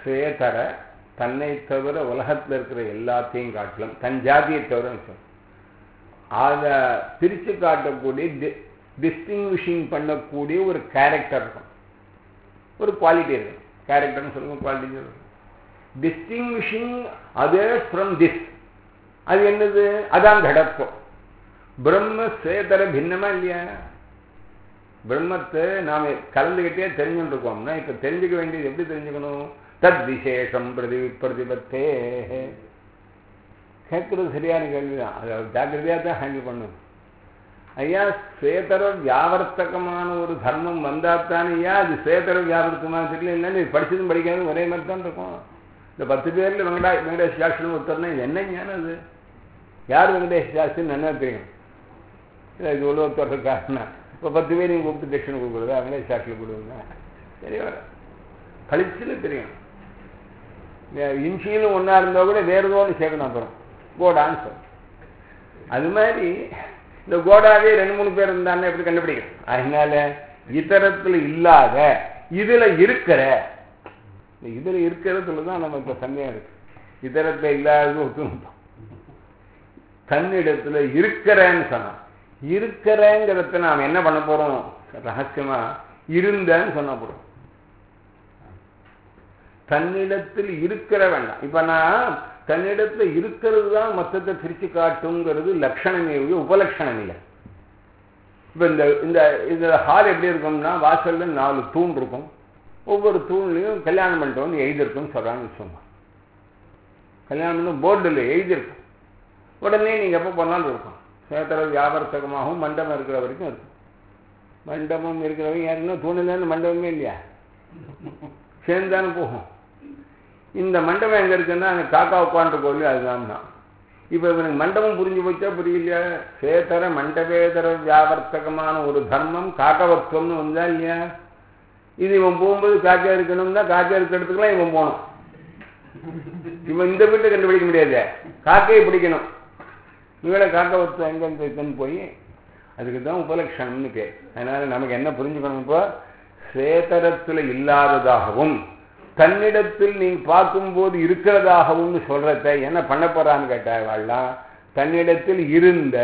Speaker 1: சேதர தன்னை தவிர உலகத்தில் இருக்கிற எல்லாத்தையும் காட்டிலும் தன் ஜாதியை தவிர வச்சோம் அதை பிரித்து காட்டக்கூடிய டிஸ்டிங்விஷிங் பண்ணக்கூடிய ஒரு கேரக்டர் இருக்கும் ஒரு குவாலிட்டி இருக்கும் கேரக்டர்னு சொல்லுங்க குவாலிட்டி சொல்லுங்க டிஸ்டிங்விஷிங் அதர்ஸ் ஃப்ரம் திஸ் அது என்னது அதான் கடத்துவம் பிரம்ம சேதர பின்னமா இல்லையா பிரம்மத்தை நாம கலந்துகிட்டே தெரிஞ்சுட்டு இருக்கோம்னா இப்ப தெரிஞ்சுக்க வேண்டியது எப்படி தெரிஞ்சுக்கணும் தத் விசேஷம் பிரதி பிரதிபத்தே கேட்கறது சரியான கேள்விதான் அதை ஜாக்கிரதையாக தான் ஹேண்டில் பண்ணும் ஐயா சேதர வியாவர்த்தகமான ஒரு தர்மம் வந்தால் தானே ஐயா அது சேதர வியாவர்த்தமாக தெரியல இல்லைன்னு படிச்சதும் படிக்காதும் ஒரே மாதிரி தான் இருக்கும் இந்த பத்து பேரில் வெங்கடா வெங்கடேஷ் சாஸ்திரம் ஒருத்தர்னா இது என்ன ஞானம் அது யார் வெங்கடேஷ் சாஸ்திரம் என்ன தெரியும் இல்லை இது உள்ள ஒருத்தர் இருக்காருன்னா இப்போ பத்து பேரையும் கூப்பிட்டு தட்சிணை கொடுக்குறதா வெங்கடேஷ் சாஸ்திரம் கொடுங்க சரி வர கழிச்சுன்னு தெரியும் இன்சியிலும் ஒன்றா இருந்தால் கூட வேறு ஏதோ ஒன்று சேர்க்கணும் அப்புறம் கோடான்னு சொல்லும் அது மாதிரி இந்த கோடாவே ரெண்டு மூணு பேர் இருந்தான்னு எப்படி கண்டுபிடிக்கும் அதனால இதரத்தில் இல்லாத இதுல இருக்கிற இந்த இதுல இருக்கிறதுல தான் நம்ம இப்ப சந்தேகம் இருக்கு இதரத்துல இல்லாதது ஒத்துணும் தன்னிடத்துல இருக்கிறேன்னு சொன்னான் இருக்கிறேங்கிறத நாம் என்ன பண்ண போறோம் ரகசியமா இருந்தேன்னு சொன்ன போறோம் தன்னிடத்தில் இருக்கிற வேண்டாம் இப்ப நான் தன்னிடத்துல இருக்கிறது தான் மொத்தத்தை பிரிச்சு காட்டுங்கிறது லட்சணமே உபலட்சணம் இல்லை இப்ப இந்த இந்த இந்த ஹால் எப்படி இருக்கும்னா வாசல்ல நாலு தூண் இருக்கும் ஒவ்வொரு தூண்லையும் கல்யாணம் பண்ணிட்டோம்னு எழுதிருக்குன்னு சொல்றான்னு வச்சுக்கோங்க கல்யாணம் பண்ண போர்டில் எழுதியிருக்கும் உடனே நீங்க எப்போ போனாலும் இருக்கும் சேத்திர வியாபாரத்தகமாகவும் மண்டபம் இருக்கிற வரைக்கும் இருக்கும் மண்டபம் இருக்கிறவங்க யாருன்னா தூணிலேருந்து மண்டபமே இல்லையா சேர்ந்தானே போகும் இந்த மண்டபம் எங்க இருக்குன்னா அங்கே காக்கா உட்காந்து கோயில் அதுதான் தான் இப்போ இவனுக்கு மண்டபம் புரிஞ்சு போச்சா புரியலையா சேத்தர மண்டபேதர வியாவர்த்தகமான ஒரு தர்மம் காக்கவத்துவம்னு வந்தா இல்லையா இது இவன் போகும்போது காக்கா இருக்கணும்னா காக்கா இருக்கிற இடத்துக்குலாம் இவன் போகணும் இவன் இந்த வீட்டை கண்டுபிடிக்க முடியாது காக்கையை பிடிக்கணும் இவளை காக்கவத்துவம் எங்க இருக்குன்னு போய் அதுக்கு தான் உபலட்சணம்னு பேர் அதனால நமக்கு என்ன புரிஞ்சுக்கணும் இப்போ சேதரத்தில் இல்லாததாகவும் தன்னிடத்தில் நீ பார்க்கும்போது இருக்கிறதாகவும் சொல்றத என்ன பண்ண போறான்னு கேட்டாள்லாம் தன்னிடத்தில் இருந்த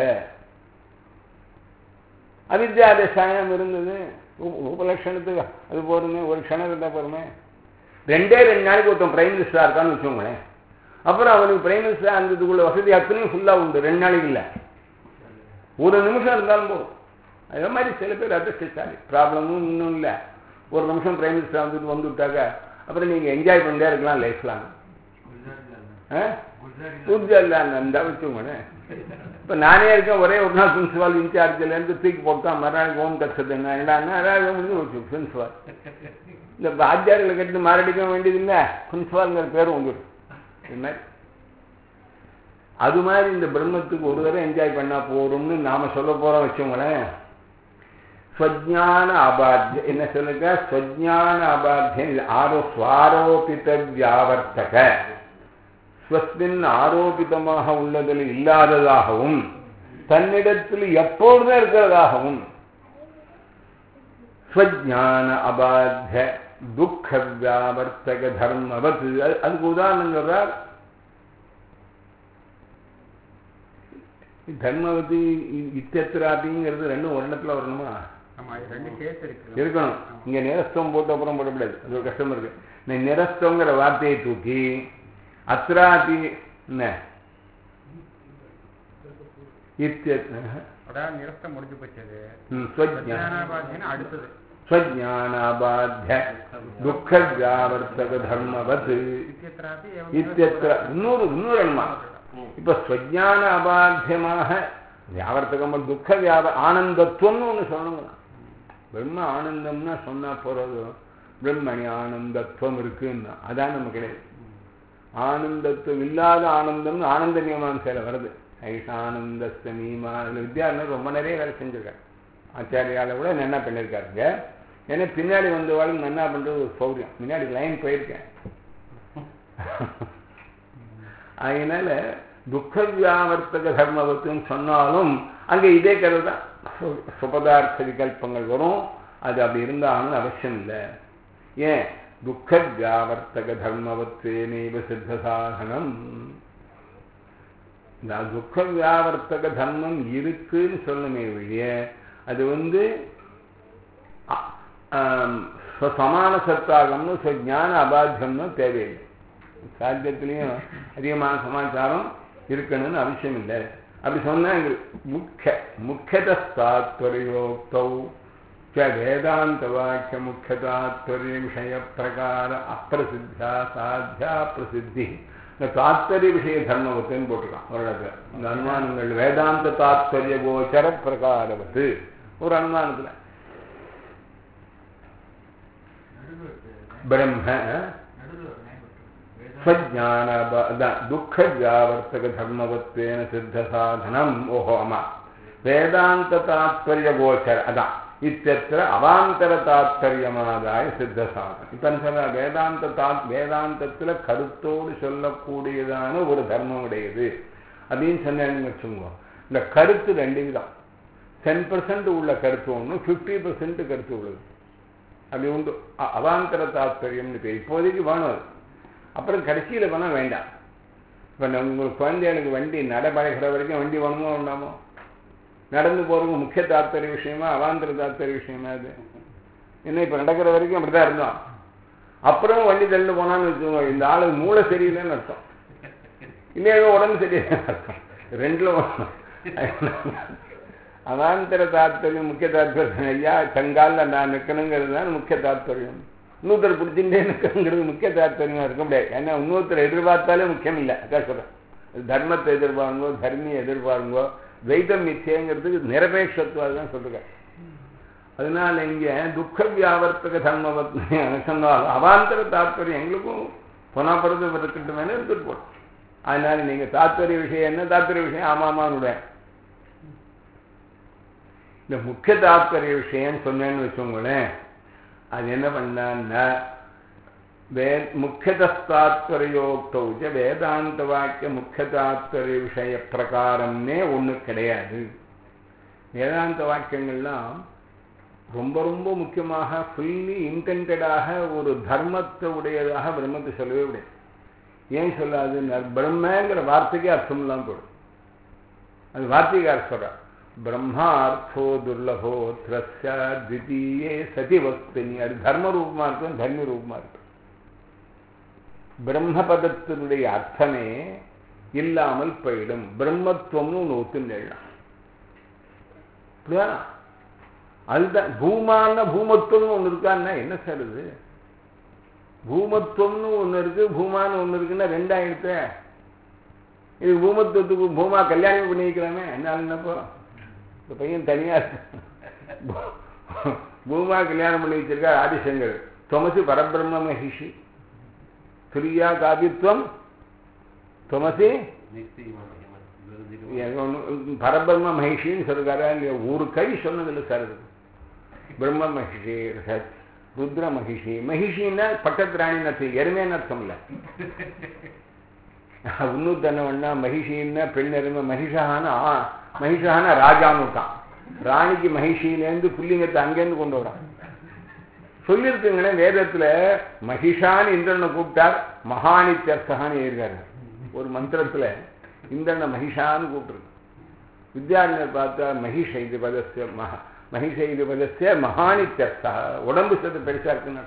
Speaker 1: அவித்யாத சாயம் இருந்தது உபலட்சணத்துக்கு அது போருமே ஒரு க்ஷணம் இருந்தா போருமே ரெண்டே ரெண்டு நாளைக்கு ஒருத்தன் பிரைம் மினிஸ்டரா இருக்கான்னு வச்சுக்கோங்களேன் அப்புறம் அவனுக்கு பிரைம் மினிஸ்டர் இருந்ததுக்குள்ள வசதி அத்தனையும் ஃபுல்லா உண்டு ரெண்டு நாளைக்கு இல்லை ஒரு நிமிஷம் இருந்தாலும் போதும் அதே மாதிரி சில பேர் அதிர்ஷ்டசாலி ப்ராப்ளமும் இன்னும் இல்லை ஒரு நிமிஷம் பிரைம் மினிஸ்டர் வந்துட்டு வந்துவிட்டாக்க அப்புறம் நீங்க என்ஜாய் பண்ணிட்டே இருக்கலாம் லைஃப்லாம் குஜர்லாந்து அந்த வச்சுக்கோங்களேன் இப்போ நானே இருக்கேன் ஒரே ஒரு நாள் பிரின்சிபால் இன்சார்ஜிலேருந்து தூக்கி போட்டான் மறுநாள் ஓன் கற்றுது என்னடான்னா அதாவது முடிஞ்சு போச்சு பிரின்சிபால் இந்த பாத்தியார்களை கட்டு மாரடிக்க வேண்டியது இல்லை பிரின்சிபால்ங்கிற பேரும் வந்துடும் இது மாதிரி அது மாதிரி இந்த பிரம்மத்துக்கு ஒரு தடவை என்ஜாய் பண்ணா போறோம்னு நாம சொல்ல போறோம் வச்சோங்களேன் ஸ்வஜான அபாத்திய என்ன சொல்லுங்க ஸ்வஜான அபாத்தியம் ஆரோ சுவாரோபித வியாவர்த்தக ஸ்வஸ்மின் ஆரோபிதமாக உள்ளதில் இல்லாததாகவும் தன்னிடத்தில் எப்பொழுதும் இருக்கிறதாகவும் ஸ்வஜான அபாத்திய துக்க வியாவர்த்தக தர்மவத் அதுக்கு உதாரணம் சொல்றார் தர்மவதி இத்தியத்திராபிங்கிறது ரெண்டும் ஒரு இடத்துல வரணுமா இருக்கணும் இங்க நிரஸ்தம் போட்டு அப்புறம் போடக்கூடாது அது ஒரு கஷ்டம் இருக்கு இந்த நிரஸ்தங்கிற வார்த்தையை தூக்கி அத்ராபி என்ன
Speaker 2: நிரஸ்தம் முடிஞ்சு போச்சது அடுத்தது
Speaker 1: ஸ்வஜானாபாத்திய துக்க வியாவர்த்தக தர்மவத் இத்தியத்திர இன்னொரு இன்னொரு எண்ணமா இப்ப ஸ்வஜான அபாத்தியமாக வியாவர்த்தகம் துக்க வியாப ஆனந்தத்துவம்னு ஒண்ணு சொல்லணுங்க பிரம்ம ஆனந்தம்னா சொன்னா போறது பிரம்மணி ஆனந்தத்துவம் இருக்குன்னா அதான் நம்ம கிடையாது ஆனந்தத்துவம் இல்லாத ஆனந்தம்னு ஆனந்த மீமாசையில வருது ஐஷானந்த மீமா வித்யாரணர் ரொம்ப நிறைய வேலை செஞ்சிருக்காரு ஆச்சாரியால கூட நன்னா பண்ணியிருக்காருங்க ஏன்னா பின்னாடி வந்தவாளும் நன்னா பண்றது ஒரு சௌரியம் முன்னாடி லைன் போயிருக்கேன் அதனால துக்க வியாவர்த்தக தர்மவத்துன்னு சொன்னாலும் அங்க இதே கதை தான் சுபதார்த்த விகல்பங்கள் வரும் அது அப்படி இருந்தாலும் அவசியம் இல்லை ஏன் துக்க வியாவர்த்தக தர்மவத்வேனைவ சித்த சாதனம் இந்த துக்க வியாவர்த்தக தர்மம் இருக்குன்னு சொல்லணுமே ஒழிய அது வந்து அ- ஆம், ஸ்வ- சமான சத்தாகம்னு ஸ்வ ஞான அபாத்தியம்னு தேவையில்லை சாத்தியத்திலையும் அதிகமான சமாச்சாரம் இருக்கணும்னு அவசியம் இல்லை அப்படி சொன்னா எங்களுக்கு முக்கிய முக்கியதாத்வரியோக்தௌ ச வேதாந்த வாக்கிய முக்கியதாத்வரிய விஷய பிரகார அப்பிரசித்தா சாத்தியா பிரசித்தி இந்த தாத்பரிய விஷய தர்மவத்துன்னு போட்டிருக்கான் ஒரு இடத்துல இந்த அனுமானங்கள் வேதாந்த தாத்பரிய கோச்சர பிரகாரவத்து ஒரு அனுமானத்துல பிரம்ம ಸ್ವಜ್ಞಾನ ದುಃಖ ವ್ಯಾವರ್ತಕ ಧರ್ಮವತ್ವೇನ ಸಿದ್ಧ ಸಾಧನಂ ಓಹೋ ಅಮ ವೇದಾಂತ ತಾತ್ಪರ್ಯ ಗೋಚರ ಅದ ಇತ್ಯತ್ರ ಅವಾಂತರ தாத்பரியமாதாய சித்த சாதனம் இப்ப என்ன சொல்ற வேதாந்த தாத் வேதாந்தத்துல கருத்தோடு சொல்லக்கூடியதான ஒரு தர்மம் உடையது அப்படின்னு சொன்னேன்னு வச்சுக்கோங்க இந்த கருத்து ரெண்டு விதம் டென் பர்சன்ட் உள்ள கருத்து ஒன்று ஃபிஃப்டி பர்சன்ட் கருத்து உள்ளது அப்படி உண்டு அ- அவாந்தர தாத்பரியம்னு பேர் இப்போதைக்கு வேணும் அது அப்புறம் கடைசியில் வேணால் வேண்டாம் இப்போ நம்ம உங்களுக்கு குழந்தைகளுக்கு வண்டி நடைபழகிற வரைக்கும் வண்டி வேணுமோ வேண்டாமோ நடந்து போகிறவங்க முக்கிய தாத்பரிய விஷயமா அவாந்தர தாத்பரிய விஷயமா அது என்ன இப்போ நடக்கிற வரைக்கும் அப்படி தான் இருந்தோம் அப்புறம் வண்டி தள்ளு போனான்னு வச்சுக்கோங்க இந்த ஆளுக்கு மூளை சரியில்லைன்னு அர்த்தம் இல்லையா உடம்பு சரியில்லைன்னு அர்த்தம் ரெண்டில் அவாந்தர தாத்பரியம் முக்கிய தாத்பரியம் ஐயா தங்காலில் நான் நிற்கணுங்கிறது தான் முக்கிய தாத்பரியம் இன்னொருத்தர் பிடிச்சிட்டே நிற்கணுங்கிறது முக்கிய தாத்பரியமாக இருக்க முடியாது ஏன்னா இன்னொருத்தர் எதிர்பார்த்தாலே முக்கியம் இல்லை அதான் சொல்கிறேன் தர்மத்தை எதிர்பாருங்கோ தர்மியை எதிர்பாருங்கோ துவைத்தம் நிச்சயங்கிறதுக்கு நிரபேட்சத்துவாக தான் சொல்கிறேன் அதனால இங்க துக்க வியாவர்த்தக தர்மவத் சொன்னாலும் அவாந்தர தாத்பரியம் எங்களுக்கும் பொனாப்படுறது இருக்கட்டும் எடுத்துட்டு போடும் அதனால நீங்க தாத்பரிய விஷயம் என்ன தாத்பரிய விஷயம் ஆமாமான்னு இந்த முக்கிய தாத்பரிய விஷயம் சொன்னேன்னு வச்சோங்களேன் அது என்ன பண்ணான்னா வே முக்கியதாத்பரியோக்தௌச்ச வேதாந்த வாக்கிய முக்கிய தாத்பரிய விஷய பிரகாரம்னே ஒண்ணு கிடையாது வேதாந்த வாக்கியங்கள்லாம் ரொம்ப ரொம்ப முக்கியமாக ஃபுல்லி இன்டென்டடாக ஒரு தர்மத்தை உடையதாக பிரம்மத்தை சொல்லவே முடியாது ஏன் சொல்லாது பிரம்மங்கிற வார்த்தைக்கு அர்த்தம் இல்லாமல் போடும் அது வார்த்தைக்கார சொல்றார் பிரம்மார்த்தோ துர்லபோ திரஸ்ய தித்தீயே சதி வஸ்தினி அது தர்ம ரூபமா இருக்கும் தர்ம ரூபமா இருக்கும் பிரம்மபதத்தினுடைய அர்த்தமே இல்லாமல் போயிடும் பிரம்மத்துவம்னு ஒன்று ஒத்துண்டெல்லாம் அப்படியா அதுதான் பூமான பூமத்துவம்னு ஒன்று இருக்கான்னா என்ன சார் இது பூமத்துவம்னு ஒன்று இருக்கு பூமான்னு ஒன்று இருக்குன்னா ரெண்டாயிரத்து இது பூமத்துவத்துக்கு பூமா கல்யாணம் பண்ணி வைக்கலாமே என்ன என்னப்போ இந்த பையன் தனியா பூமா கல்யாணம் பண்ணி வச்சிருக்கா ஆதிசங்கர் தொமசி பரபிரம்ம மகிஷி துரியா காபித்வம் தொமசி பரபிரம்ம மகிஷின்னு சொல்றாரா இல்லையா ஒரு கை சொன்னதில்லை சார் இது பிரம்ம மகிஷி ருத்ர மகிஷி மகிஷின்னா பட்டத்து ராணின்னு அர்த்தம் எருமைன்னு அர்த்தம் இல்லை இன்னும் தன்னவன்னா மகிஷின்னா பெண் எருமை மகிஷான மகிஷான ராஜான்னு விட்டான் ராணிக்கு மகிஷியிலேருந்து புள்ளிங்கத்தை அங்கேருந்து கொண்டு வரான் சொல்லியிருக்குங்களே வேதத்துல மகிஷான்னு இந்திரனை கூப்பிட்டார் மகானித்யர்த்தகான்னு எழுதியிருக்காரு ஒரு மந்திரத்துல இந்திரனை மகிஷான்னு கூப்பிட்டுருக்கு வித்யாரண்யர் பார்த்தா மகிஷ இது பதஸ்ய மகா மகிஷ இது பதஸ்ய மகானித்யர்த்தா உடம்பு சத்து பெருசா இருக்குன்னு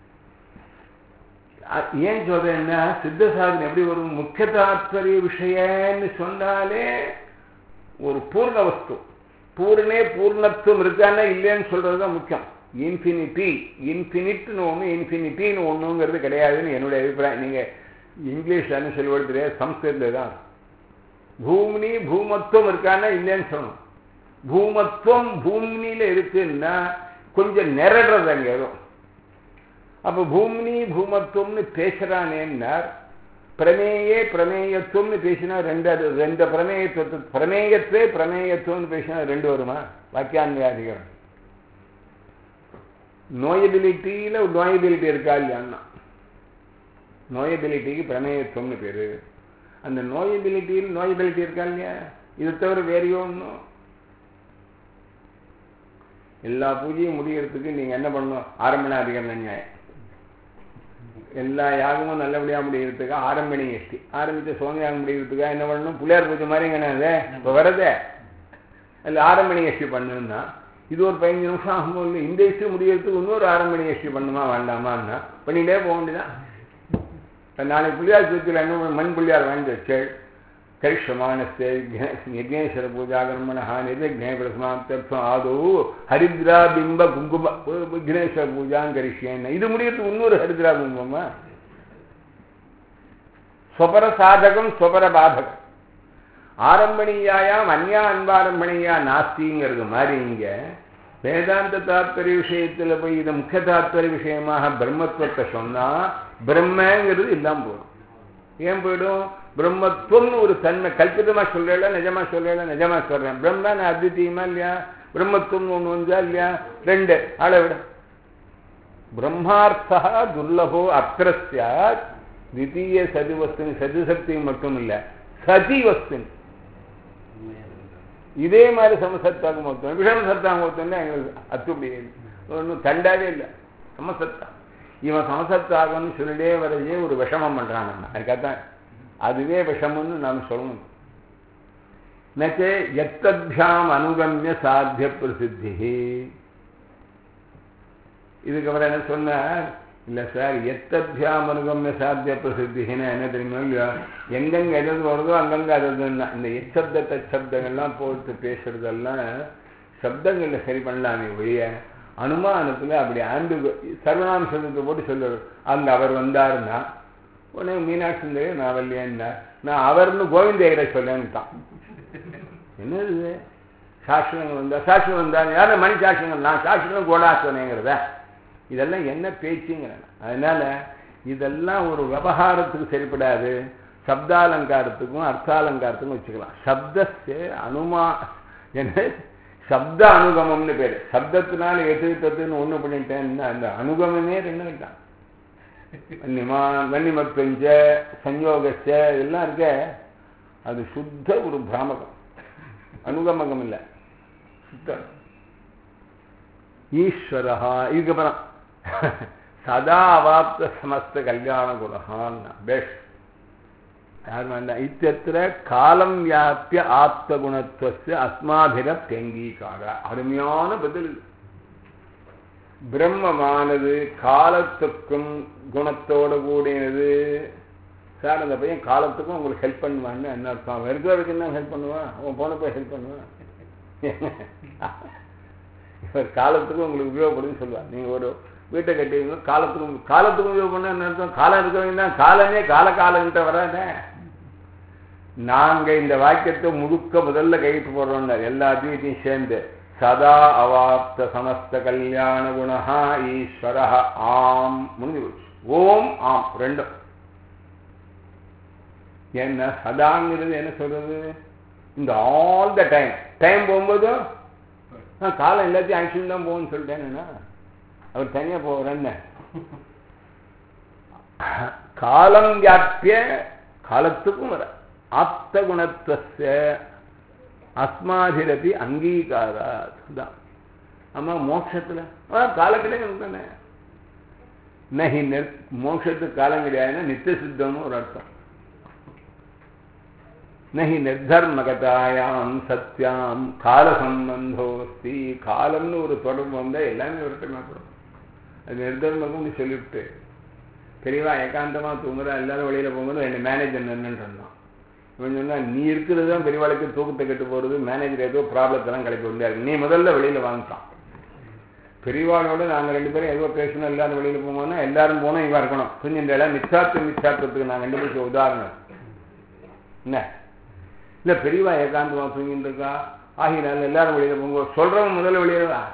Speaker 1: ஏன் சொல்றேன்னா சித்த சாதனை எப்படி வரும் முக்கிய தாத்பரிய விஷயம்னு சொன்னாலே ஒரு பூர்ண வஸ்து பூர்ணே பூர்ணத்துவம் இருக்கான்னா இல்லைன்னு சொல்றதுதான் முக்கியம் இன்ஃபினிட்டி இன்ஃபினிட்னு ஒன்று இன்ஃபினிட்டின்னு ஒன்றுங்கிறது கிடையாதுன்னு என்னுடைய அபிப்பிராயம் நீங்கள் இங்கிலீஷ்லன்னு சொல்லுவது தெரியாது சம்ஸ்கிருதத்தில் தான் பூமினி பூமத்துவம் இருக்கான்னா இல்லைன்னு சொல்லணும் பூமத்துவம் பூமினியில் இருக்குன்னா கொஞ்சம் நிரடுறது அங்கே ஏதோ அப்போ பூமினி பூமத்துவம்னு பேசுறானேன்னார் பிரமேயே பிரமேயத்துவம்னு பேசினா ரெண்டு அது ரெண்டு பிரமேயத்துவத்து பிரமேயத்துவே பிரமேயத்துவம்னு பேசினா ரெண்டு வருமா வாக்கியான்வியாதிகம் நோயபிலிட்டியில் நோயபிலிட்டி இருக்கா இல்லையான்னா நோயபிலிட்டிக்கு பிரமேயத்துவம்னு பேர் அந்த நோயபிலிட்டியில் நோயபிலிட்டி இருக்கா இல்லையா இது தவிர வேறையோ ஒன்றும் எல்லா பூஜையும் முடிகிறதுக்கு நீங்கள் என்ன பண்ணணும் ஆரம்பண அதிகம் நியாயம் எல்லா யாகமும் நல்லபடியாக முடிகிறதுக்கு ஆரம்பணி எஷ்டி ஆரம்பித்த சோம யாகம் முடிகிறதுக்காக என்ன பண்ணணும் பிள்ளையார் பூஜை மாதிரி எங்கன்னு இப்போ வரதே அதில் ஆரம்பணி எஷ்டி பண்ணுன்னா இது ஒரு பதினஞ்சு நிமிஷம் ஆகும்போது இந்த இஷ்டி முடிகிறதுக்கு இன்னொரு ஆரம்பணி எஷ்டி பண்ணுமா வேண்டாமான்னா பண்ணிகிட்டே போக வேண்டியதான் இப்போ நாளைக்கு பிள்ளையார் சதுர்த்தியில் என்ன மண் பிள்ளையார் வாங்கி வச்சேள் கரிஷ்யமானஸ்ய யஜ்னேஸ்வர பூஜாகர்மணா நிர்விக்னே பிரசமாப்தம் ஆதோ ஹரித்ரா பிம்ப குங்கும விக்னேஸ்வர பூஜாங்க கரிஷ்யன்னு இது முடியறதுக்கு இன்னொரு ஹரித்ரா குங்குமமா ஸ்வபர சாதகம் ஸ்வபர பாதகம் ஆரம்பணியாயாம் அந்யா அன்பாரம்பணியா நாஸ்திங்கிறது மாதிரி இங்க வேதாந்த தாத்பரிய விஷயத்துல போய் இதை முக்கிய தாத்பரிய விஷயமாக பிரம்மத்துவத்தை சொன்னா பிரம்மங்கிறது இல்லாம போடும் ஏன் போயிடும் பிரம்மத்துவம்னு ஒரு தன்மை கல்பிதமா சொல்றேன் நிஜமா சொல்றேன் நிஜமா சொல்றேன் பிரம்ம நான் அத்விதீயமா இல்லையா பிரம்மத்துவம்னு ஒண்ணு வந்தா இல்லையா ரெண்டு ஆளை விட பிரம்மார்த்தா துர்லபோ அத்திரஸ்யா தித்தீய சதி வஸ்து சதி சக்தி மட்டும் இல்ல சதி வஸ்து இதே மாதிரி சமசத்தாக மொத்தம் விஷம சத்தாக மொத்தம் எங்களுக்கு அத்துப்படி ஒன்றும் தண்டாவே இல்லை சமசத்தா இவன் சமசத்தாகன்னு சொல்லிட்டே வரதே ஒரு விஷமம் பண்றான் நம்ம அதுக்காகத்தான் அதுவே விஷமம்னு நாம் சொல்லணும் நச்சே எத்தபியாம் அனுகமிய சாத்திய பிரசித்தி இதுக்கப்புறம் என்ன சொன்னார் இல்லை சார் எத்தபியாம் அனுகமிய சாத்திய பிரசித்தின்னு என்ன தெரியுமா இல்லையா எங்கெங்க எது வருதோ அங்கங்க அது இந்த எச்சப்த தச்சப்தங்கள்லாம் போட்டு பேசுறதெல்லாம் சப்தங்களில் சரி பண்ணலாமே ஒழிய அனுமானத்தில் அப்படி ஆண்டு சர்வநாம சப்தத்தை போட்டு சொல்லுவார் அங்கே அவர் வந்தாருன்னா உடனே மீனாட்சி சுந்தரி நான் வரலையேன்னா நான் அவர்னு கோவிந்தேகரை சொல்லேன்ட்டான் என்னது சாஸ்திரங்கள் வந்தா சாஸ்திரம் வந்தாங்க யாரும் மணி சாஸ்திரங்கள் நான் சாஸ்திரம் கோடாசனைங்கிறத இதெல்லாம் என்ன பேச்சுங்கிறேன் அதனால இதெல்லாம் ஒரு விவகாரத்துக்கு சரிப்படாது சப்தாலங்காரத்துக்கும் அர்த்தாலங்காரத்துக்கும் வச்சுக்கலாம் சப்தஸ்து அனுமா என்ன சப்த அனுகமம்னு பேர் சப்தத்தினால எதிர்த்ததுன்னு ஒன்று பண்ணிட்டேன்னா அந்த அனுகமமே ரெண்டு வன்னிமா வன்னிமப்பெஞ்ச சஞ்சோகச்ச இதெல்லாம் இருக்க அது சுத்த ஒரு பிராமகம் அனுகமகம் இல்லை சுத்தம் ஈஸ்வரஹா இதுக்கப்புறம் சதா அவாப்த சமஸ்த கல்யாண குலகான்னா பெஸ்ட் யார் வேண்டாம் இத்தியத்திர காலம் வியாபிய ஆப்த குணத்துவ அஸ்மாபிரப்யங்கீகார அருமையான பதில் பிரம்மமானது காலத்துக்கும் குணத்தோடு கூடியது சார் அந்த பையன் காலத்துக்கும் உங்களுக்கு ஹெல்ப் பண்ணுவான்னு என்ன அர்த்தம் அவன் இருக்கிற வரைக்கும் என்ன ஹெல்ப் பண்ணுவான் அவன் போன போய் ஹெல்ப் பண்ணுவான் இவர் காலத்துக்கும் உங்களுக்கு உபயோகப்படுதுன்னு சொல்லுவான் நீங்கள் ஒரு வீட்டை கட்டிங்க காலத்துக்கும் காலத்துக்கும் உபயோகப்பட என்ன அர்த்தம் காலம் இருக்கிறவங்க தான் காலமே கால காலங்கிட்ட வரானே நாங்கள் இந்த வாக்கியத்தை முழுக்க முதல்ல கைட்டு போடுறோம் எல்லாத்தையும் சேர்ந்து சதா அவாப்த சமஸ்த கல்யாண குணா ஈஸ்வர ஆம் முடிஞ்சு போச்சு ஓம் ஆம் ரெண்டும் என்ன சதாங்கிறது என்ன சொல்றது இந்த ஆல் த டைம் டைம் போகும்போது நான் காலம் எல்லாத்தையும் ஆக்ஷன் தான் போகும்னு சொல்லிட்டேன்னா அவர் தனியாக போகிறேன்னு காலம் வியாபிய காலத்துக்கும் வர ஆப்த குணத்துவ அஸ்மாதிரபி அங்கீகாராத் தான் ஆமா மோட்சத்தில் ஆ காலக்கிடையே தானே நகி நிற் மோட்சத்துக்கு காலம் கிடையாதுன்னா நித்திய சித்தம்னு ஒரு அர்த்தம் நகி நிர்தர்மகதாயாம் சத்தியாம் கால சம்பந்தோஸ்தி காலம்னு ஒரு தொடர்பு வந்தால் எல்லாமே விரட்டமாக போடும் அது நிர்தர்மகம்னு சொல்லிவிட்டு பெரியவா ஏகாந்தமாக தூங்குறா எல்லாரும் வெளியில் போகும்போது ரெண்டு மேனேஜர் என்னன்னு சொன்னான் இவன் சொன்னா நீ இருக்கிறது தான் பெரியவாளுக்கு தூக்கத்தை கெட்டு போகிறது மேனேஜர் ஏதோ ப்ராப்ளத்தெல்லாம் கிடைக்க முடியாது நீ முதல்ல வெளியில் வாங்கிட்டான் பெரியவாளோட நாங்கள் ரெண்டு பேரும் ஏதோ பேசணும் எல்லாரும் வெளியில் போகணும்னா எல்லாரும் போனோம் இவன் இருக்கணும் கொஞ்சம் இந்த இடம் மிச்சாத்து மிச்சாத்துறதுக்கு நான் கண்டுபிடிச்ச உதாரணம் என்ன இல்லை பெரியவா ஏகாந்தமா தூங்கிட்டு இருக்கா ஆகினால எல்லாரும் வெளியில் போங்க சொல்றவன் முதல்ல வெளியில் வா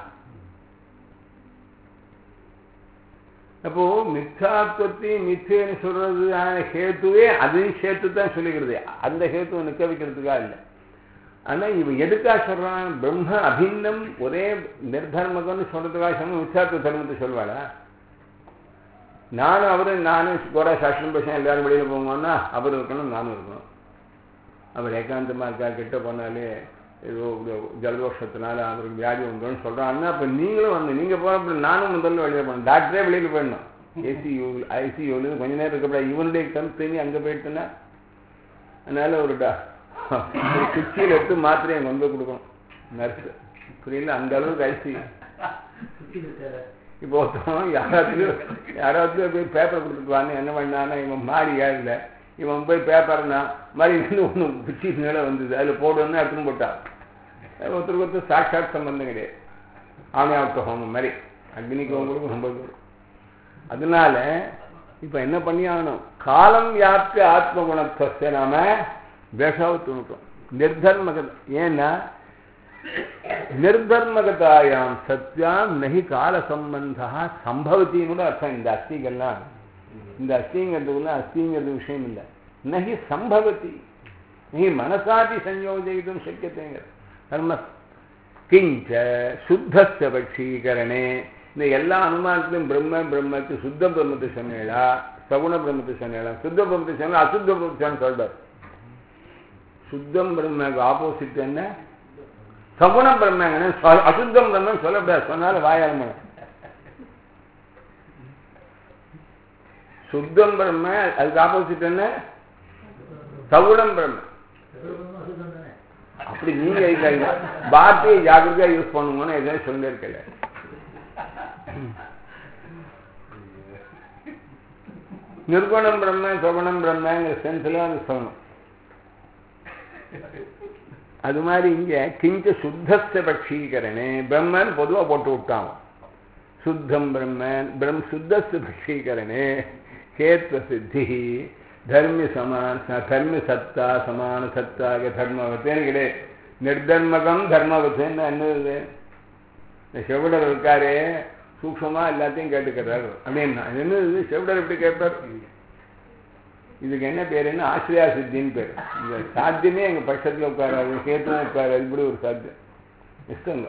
Speaker 1: அப்போ மிச்சாத்வத்தையும் மிச்சேன்னு சொல்றது ஹேத்துவே அதையும் சேர்த்து தான் சொல்லிக்கிறது அந்த ஹேத்துவை நிற்க வைக்கிறதுக்காக இல்லை ஆனா இவன் எதுக்காக சொல்றான் பிரம்ம அபின்னம் ஒரே நிர்தர்மகம்னு சொல்றதுக்காக சொன்ன மிச்சாத்வ தர்மத்தை சொல்வாளா நானும் அவரு நானும் கோரா சாஸ்திரம் பேச எல்லாரும் வெளியில போங்கன்னா அவர் இருக்கணும் நானும் இருக்கணும் அவர் ஏகாந்தமா இருக்கா கிட்ட போனாலே ஏதோ ஜலதோஷத்தினால அவருக்கு வியாதி வந்துடும் சொல்றாங்கன்னா அப்ப நீங்களும் வந்து நீங்க போனப்ப நானும் முதல்ல வெளியே போகணும் டாக்டரே வெளியில போயிடணும் ஏசியூ ஐசியூவில் கொஞ்ச நேரம் இருக்கப்படாது இவனுடைய கம்பெனி அங்கே போயிட்டுனா அதனால ஒரு டா ஒரு குச்சியில் எடுத்து மாத்திரையை கொண்டு போய் கொடுக்கணும் நர்ஸு புரியல அந்த அளவுக்கு ஐசியூ இப்போ ஒருத்தவன் யாராச்சும் யாராச்சும் போய் பேப்பர் கொடுத்துட்டு வான்னு என்ன பண்ணான்னா இவன் மாறி ஏழல இவன் போய் பேப்பர்னா மாதிரி இருந்து ஒன்று குச்சி மேலே வந்தது அதில் போடுவோன்னு எடுத்துன்னு போட்டான் ஒருத்தருக்கு ஒருத்தர் சாட்சாத் சம்பந்தம் கிடையாது ஆமையாவட்ட ஹோமம் மாதிரி அக்னிக்கு ஹோமங்களுக்கு ரொம்ப தூரம் அதனால இப்போ என்ன பண்ணி ஆகணும் காலம் வியாப்தி ஆத்ம குணத்தை நாம விஷாவத்துணும் நிர்தர்மகத ஏன்னா நிர்தர்மகதாயாம் சத்யாம் நகி கால சம்பந்தா சம்பவத்தின்னு கூட அர்த்தம் இந்த அஸ்திகள்லாம் இந்த அஸ்திங்கிறதுக்குள்ள அஸ்திங்கிறது விஷயம் இல்லை நகி சம்பவத்தி நகி மனசாதி சஞ்சோஜயிதும் சக்கியத்தைங்கிற கர்ம கிஞ்ச சுத்தஸ்த பட்சீகரணே இந்த எல்லா அனுமானத்திலும் பிரம்ம பிரம்மத்து சுத்த பிரம்மத்தை சொன்னேடா சகுண பிரம்மத்தை சொன்னேடா சுத்த பிரம்மத்தை சொன்னா அசுத்த பிரம்மத்தை சொல்றார் சுத்தம் பிரம்மக்கு ஆப்போசிட் என்ன சகுணம் பிரம்மங்கன்னு அசுத்தம் பிரம்மன் சொல்லக்கூடாது சொன்னாலும் வாயால் மனம் சுத்தம் பிரம்ம அதுக்கு ஆப்போசிட் என்ன சகுணம் பிரம்ம அப்படி நீங்க இருக்காங்க வார்த்தையை ஜாகிரதையா யூஸ் பண்ணுங்கன்னு எதுவும் சொல்லி இருக்கல நிர்குணம் பிரம்ம சகுணம் பிரம்மங்கிற சென்ஸ்ல அது சொல்லணும் அது மாதிரி இங்க கிஞ்ச சுத்தஸ்த பட்சீகரணே பிரம்மன் பொதுவா போட்டு விட்டான் சுத்தம் பிரம்மன் பிரம் சுத்தஸ்த பட்சீகரணே கேத்வ சித்தி தர்மி சமான தர்மி சத்தா சமான சத்தாக தர்மவத்தேன்னு கிடையாது நிர்தர்மகம் தர்மவத்தேன்னு என்னது இந்த செவிடர் இருக்காரு சூக்ஷமா எல்லாத்தையும் கேட்டுக்கிறாரு அப்படின்னா என்னது செவிடர் எப்படி கேட்பார் இதுக்கு என்ன பேர் என்ன ஆசிரியா சித்தின்னு பேர் இந்த சாத்தியமே எங்க பட்சத்தில் உட்காராது கேத்தும் உட்காராது இப்படி ஒரு சாத்தியம் இஷ்டங்க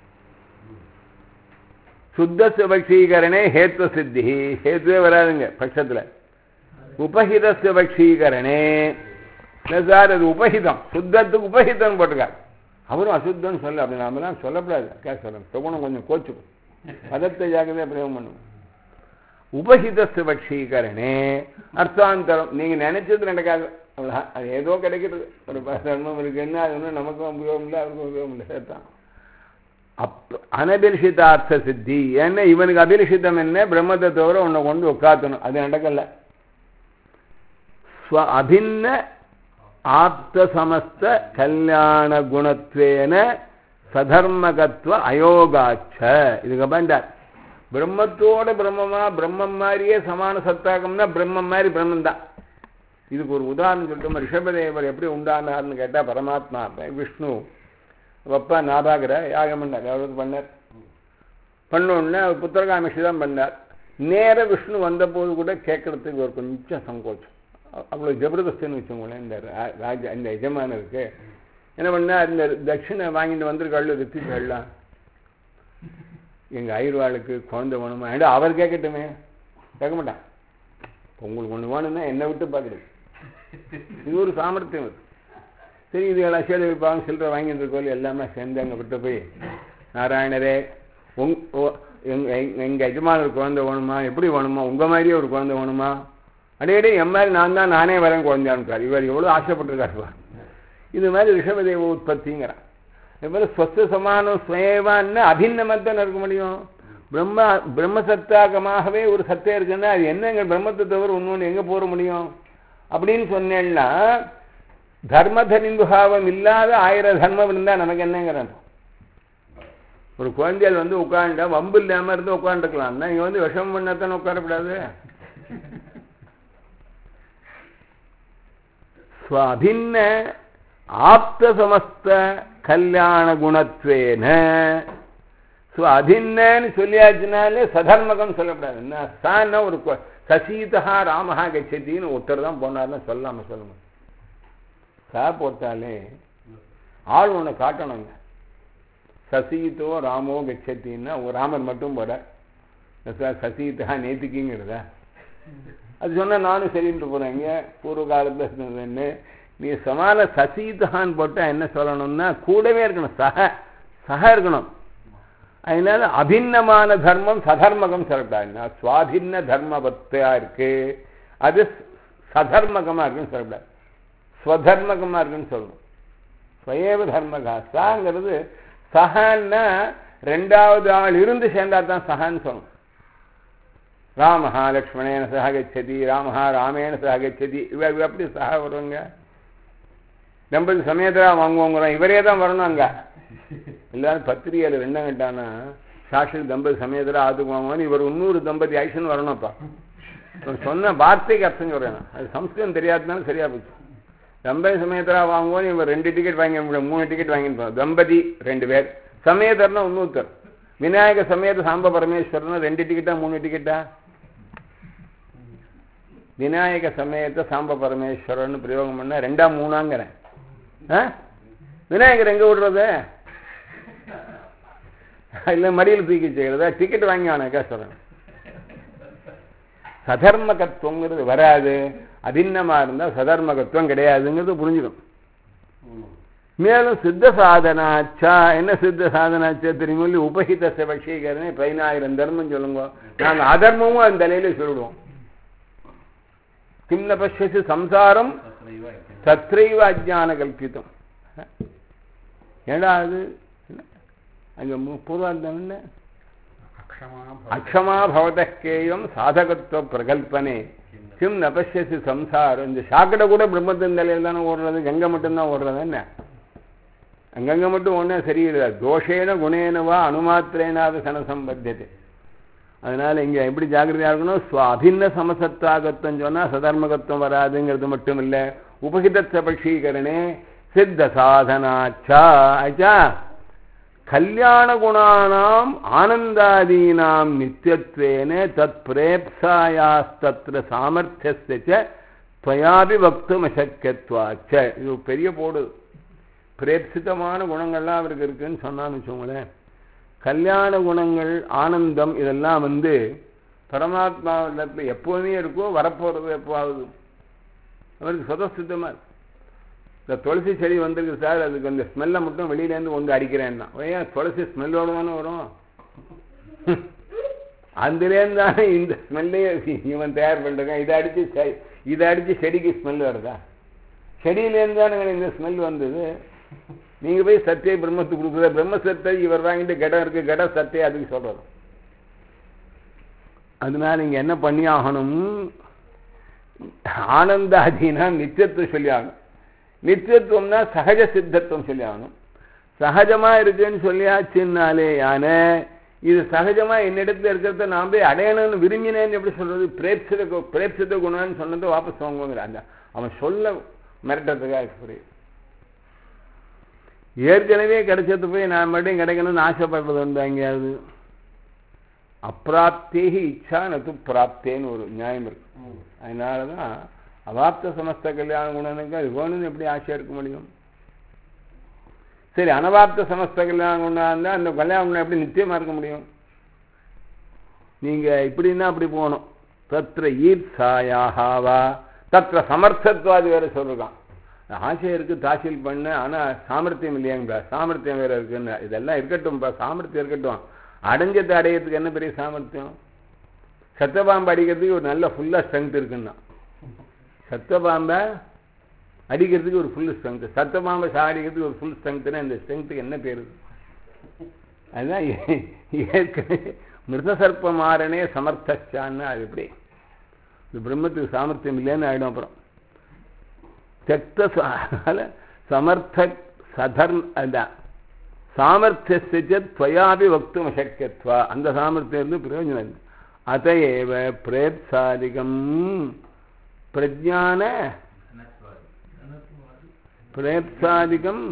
Speaker 1: சுத்த சுபக்ஷீகரணே ஹேத்வ சித்தி ஹேத்துவே வராதுங்க பட்சத்தில் உபஹிதஸ்ய பக்ஷீகரணே சார் அது உபஹிதம் சுத்தத்துக்கு உபஹிதம் போட்டிருக்காரு அவரும் அசுத்தம்னு சொல்ல அப்படி நாமெல்லாம் சொல்லக்கூடாது கே சொல்லணும் சுகுணம் கொஞ்சம் கோச்சுக்கும் பதத்தை ஜாக்கிரதையாக பிரயோகம் பண்ணுவோம் உபஹிதஸ்து பட்சீகரணே அர்த்தாந்தரம் நீங்க நினைச்சது நடக்காது அவ்வளோதான் அது ஏதோ கிடைக்கிறது ஒரு தர்மம் இருக்குன்னா அது ஒன்றும் நமக்கும் உபயோகம் இல்லை அவருக்கும் உபயோகம் இல்லை சேர்த்தான் அப் அனபிலிஷிதார்த்த சித்தி ஏன்னா இவனுக்கு அபிலிஷிதம் என்ன பிரம்மத்தை தவிர உன்னை கொண்டு உட்காத்தணும் அது நடக்கல ஸ்வ அபின்ன ஆப்தசமஸ்த கல்யாண குணத்வேன சதர்மகத்துவ அயோகாச்ச இதுக்கு வேண்டார் பிரம்மத்தோட பிரம்மமா பிரம்மம் மாதிரியே சமான சத்தாகம்னா பிரம்மம் மாதிரி பிரம்மம் தான் இதுக்கு ஒரு உதாரணம் சொல்லிட்டு ரிஷபதேவர் எப்படி உண்டானார்னு கேட்டால் பரமாத்மா விஷ்ணு அப்பா நாபாகர யாகம் பண்ணார் எவ்வளவு பண்ணார் பண்ணோடனே புத்திரகாமிஷி தான் பண்ணார் நேர விஷ்ணு வந்தபோது கூட கேட்கறதுக்கு ஒரு கொஞ்சம் சங்கோச்சம் அவ்வளோ ஜபர்தஸ்துன்னு வச்சுக்கோங்களேன் இந்த ராஜ இந்த எஜமானருக்கு என்ன பண்ணா இந்த தட்சிணை வாங்கிட்டு வந்திருக்காள் ரித்திகள்லாம் எங்கள் ஐர்வாளுக்கு குழந்தை வேணுமா ஏண்டா அவர் கேட்கட்டுமே கேட்க மாட்டான் உங்களுக்கு ஒன்று வேணும்னா என்னை விட்டு பார்க்குறது இது ஒரு சாமர்த்தியம் அது சரி இது எல்லாம் சேலை வைப்பாங்க சில்லறை வாங்கிட்டு இருக்கோம் எல்லாமே சேர்ந்து அங்கே விட்டு போய் நாராயணரே உங் எங்கள் எஜமானர் குழந்தை வேணுமா எப்படி வேணுமா உங்கள் மாதிரியே ஒரு குழந்தை வேணுமா அடையடே என் மாதிரி நான் தான் நானே வரேன் குழந்தையானுக்கார் இவர் எவ்வளோ ஆசைப்பட்டிருக்காருப்பா இது மாதிரி ரிஷபதேவ உற்பத்திங்கிறான் இதுபோல ஸ்வஸ்த சமானம் சுயவான்னு அபிநமத்தான் இருக்க முடியும் பிரம்ம பிரம்மசத்தாகமாகவே ஒரு சத்தம் இருக்குன்னா அது என்னங்க பிரம்மத்தை தவிர ஒன்று எங்கே போற முடியும் அப்படின்னு சொன்னேன்னா தர்ம தனிபாவம் இல்லாத ஆயிரம் தர்மம் இருந்தால் நமக்கு என்னங்கிறான் ஒரு குழந்தைகள் வந்து உட்காண்டா வம்பு இல்லாமல் இருந்து உட்காந்துக்கலாம்னா இங்கே வந்து விஷம் பண்ணத்தானே உட்காரக்கூடாது ஸ்வாபின்ன ஆப்தசமஸ்த கல்யாண குணத்வேன ஸோ அதின்னு சொல்லியாச்சுனாலே சதர்மகம் சொல்லக்கூடாது என்ன சான்னா ஒரு சசீதா ராமஹா கச்சத்தின்னு ஒருத்தர் தான் போனார்னா சொல்லாம சொல்லணும் சா போட்டாலே ஆள் ஒன்று காட்டணுங்க சசீதோ ராமோ கச்சத்தின்னா ஒரு ராமர் மட்டும் போற சசீதா நேத்திக்குங்கிறதா அது சொன்னால் நானும் சரின்ட்டு போகிறேன் இங்கே பூர்வ காலத்தில் இருந்ததுன்னு நீ சமான சசீதகான் போட்டால் என்ன சொல்லணும்னா கூடவே இருக்கணும் சக சக இருக்கணும் அதனால அபின்னமான தர்மம் சதர்மகம் சொல்லக்கூடாது சுவாபின்ன தர்மபத்தையா இருக்கு அது சதர்மகமா இருக்குன்னு சொல்லக்கூடாது ஸ்வதர்மகமா இருக்குன்னு சொல்லணும் ஸ்வயேவ தர்மகா சாங்கிறது சஹான்னா ரெண்டாவது ஆள் இருந்து சேர்ந்தா தான் சஹான்னு சொல்லணும் ராமஹா லக்ஷ்மணேன சக கச்சதி ராமஹா ராமேன சக கச்சதி இவ இவ எப்படி சக வருவாங்க தம்பதி சமயத்தில் வாங்குவோங்கிறோம் இவரே தான் வரணும் அங்க எல்லாரும் பத்திரிகையில் ரெண்டாம் கட்டானா சாட்சி தம்பதி சமயத்தில் ஆத்துக்கு வாங்குவோம் இவர் இன்னொரு தம்பதி ஐஷன் வரணும்ப்பா இவர் சொன்ன வார்த்தைக்கு அர்த்தம் சொல்றேன் நான். அது சம்ஸ்கிருதம் தெரியாததுனால சரியா போச்சு தம்பதி சமயத்தில் வாங்குவோம் இவர் ரெண்டு டிக்கெட் வாங்கி மூணு டிக்கெட் வாங்கிட்டு தம்பதி ரெண்டு பேர் சமயத்தர்னா இன்னொருத்தர் விநாயக சமயத்து சாம்ப பரமேஸ்வரன் ரெண்டு டிக்கெட்டா மூணு டிக்கெட்டா விநாயக சமயத்தை சாம்ப பரமேஸ்வரன் பிரயோகம் பண்ண ரெண்டா மூணாங்கிறேன் ஆ? விநாயகர் எங்க விடுறது இல்ல மடியில் தூக்கி செய்யறதா டிக்கெட் வாங்கி ஆனக்கா சொல்றேன் சதர்மகத்துவங்கிறது வராது அதின்னமா இருந்தா சதர்மகத்துவம் கிடையாதுங்கிறது புரிஞ்சுக்கணும் மேலும் சித்த சாதனாச்சா என்ன சித்த சாதனாச்சா தெரியுமோ இல்லையா உபஹித சிவஷீகரனே பதினாயிரம் தர்மம் சொல்லுங்க நாங்கள் அதர்மமும் அந்த தலையில சொல்லிடுவோம் கிம் ந பசியசி சம்சாரம் தத்ரைவ அஜான கல்பித்தம் ஏடா அது என்ன? அங்க மு- பூர்வார்த்தம் என்ன அக்ஷமா பவதக்கேயம் சாதகத்துவ பிரகல்பனே கிம் ந பசியசி சம்சாரம் இந்த சாக்கடை கூட பிரம்மத்தின் தலையில் தானே ஓடுறது கங்கை மட்டும்தான் ஓடுறது என்ன அங்கங்க மட்டும் ஒன்றும் சரியில்லை தோஷேன குணேனவா அனுமாத்திரேனாத சனசம்பத்தியது அதனால இங்க எப்படி ஜாக்கிரதையா இருக்கணும் ஸ்வ அபின்ன சமசத்வாகத்துவம் சொன்னா சதர்மகத்துவம் வராதுங்கிறது மட்டும் இல்ல உபகித பட்சீகரணே சித்த சாதனாச்சா ஆச்சா கல்யாண குணானாம் ஆனந்தாதீனாம் நித்தியத்வேன தத் பிரேப்சாயாஸ்தத்ர சாமர்த்தியஸ்ய துவயாபி வக்தும் அசக்கியத்வாச்ச இது ஒரு பெரிய போடு பிரேப்சிதமான குணங்கள்லாம் அவருக்கு இருக்குன்னு சொன்னான்னு வச்சுக்கோங்களேன் கல்யாண குணங்கள் ஆனந்தம் இதெல்லாம் வந்து பரமாத்மாவிடத்துல எப்போதுமே இருக்கோ வரப்போறது எப்போவாகுது அவருக்கு சுதசித்தமா இருக்கு இந்த துளசி செடி வந்திருக்கு சார் அதுக்கு அந்த ஸ்மெல்லை மட்டும் வெளியிலேருந்து வந்து அடிக்கிறேன்னா ஏன் துளசி ஸ்மெல்லோட தானே வரும் அதுலேருந்து தானே இந்த ஸ்மெல்லே இவன் தயார் பண்ணிருக்கான் இதை அடிச்சு செ- இதை அடிச்சு செடிக்கு ஸ்மெல் வருதா செடியிலேருந்து தானே இந்த ஸ்மெல் வந்தது நீங்க போய் சத்திய பிரம்மத்துக்கு கொடுக்குற பிரம்ம சத்தை இவர் வாங்கிட்டு கடம் இருக்கு கட சத்தை அதுக்கு சொல்றது அதனால நீங்க என்ன பண்ணி ஆகணும் ஆனந்தாதீனா நித்தியத்துவம் சொல்லி ஆகணும் நித்தியத்துவம்னா சகஜ சித்தத்துவம் சொல்லி ஆகணும் சகஜமா இருக்குன்னு சொல்லியாச்சுன்னாலே யானை இது சகஜமா என்னிடத்துல இருக்கிறத நான் போய் அடையணும்னு விரும்பினேன்னு எப்படி சொல்றது பிரேப்சித கு- பிரேப்சித குணம்னு சொன்னது வாபஸ் வாங்குவாங்கிற அந்த அவன் சொல்ல மிரட்டுறதுக்காக புரியுது ஏற்கனவே கிடைச்சது போய் நான் மறுபடியும் கிடைக்கணும்னு ஆசைப்படுறது உண்டு எங்கேயாவது அப்பிராப்தேகி இச்சா நது பிராப்தேன்னு ஒரு நியாயம் இருக்கு அதனால தான் அவாப்த சமஸ்த கல்யாண குணனுக்கு அது வேணும்னு எப்படி ஆசையா இருக்க முடியும் சரி அனவாப்த சமஸ்த கல்யாண குணம் இருந்தால் அந்த கல்யாண குணம் எப்படி நித்தியமா இருக்க முடியும் நீங்க இப்படின்னா அப்படி போகணும் தத்ர ஈர்சாயாகாவா தத்ர சமர்த்தத்வாதி வேற சொல்றான் ஆசை இருக்கு தாசில் பண்ண ஆனா சாமர்த்தியம் இல்லையாங்க சாமர்த்தியம் வேற இருக்குன்னு இதெல்லாம் இருக்கட்டும்பா சாமர்த்தியம் இருக்கட்டும் அடைஞ்சத்தை அடையிறதுக்கு என்ன பெரிய சாமர்த்தியம் சத்தபாம்பு அடிக்கிறதுக்கு ஒரு நல்ல ஃபுல்லா ஸ்ட்ரென்த் இருக்குன்னா சத்தபாம்பை அடிக்கிறதுக்கு ஒரு ஃபுல் ஸ்ட்ரென்த் சத்தபாம்பை சாடிக்கிறதுக்கு ஒரு ஃபுல் ஸ்ட்ரென்த்னா இந்த ஸ்ட்ரென்த்துக்கு என்ன பேரு அதுதான் ஏ- ஏற்கனவே மிருத சர்ப்ப மாறனே சமர்த்தான்னு அது எப்படி இந்த பிரம்மத்துக்கு சாமர்த்தியம் இல்லைன்னு ஆயிடும் அப்புறம் தெக்த ச- சமர்த்த சதர்ம் அதான் சாமர்த்திய துவயாபி வக்தும் அசக்கியத்வா அந்த சாமர்த்தியம் இருந்து பிரயோஜனம் இல்லை அதையேவ பிரேப்சாதிகம் பிரஜான பிரேப்சாதிகம்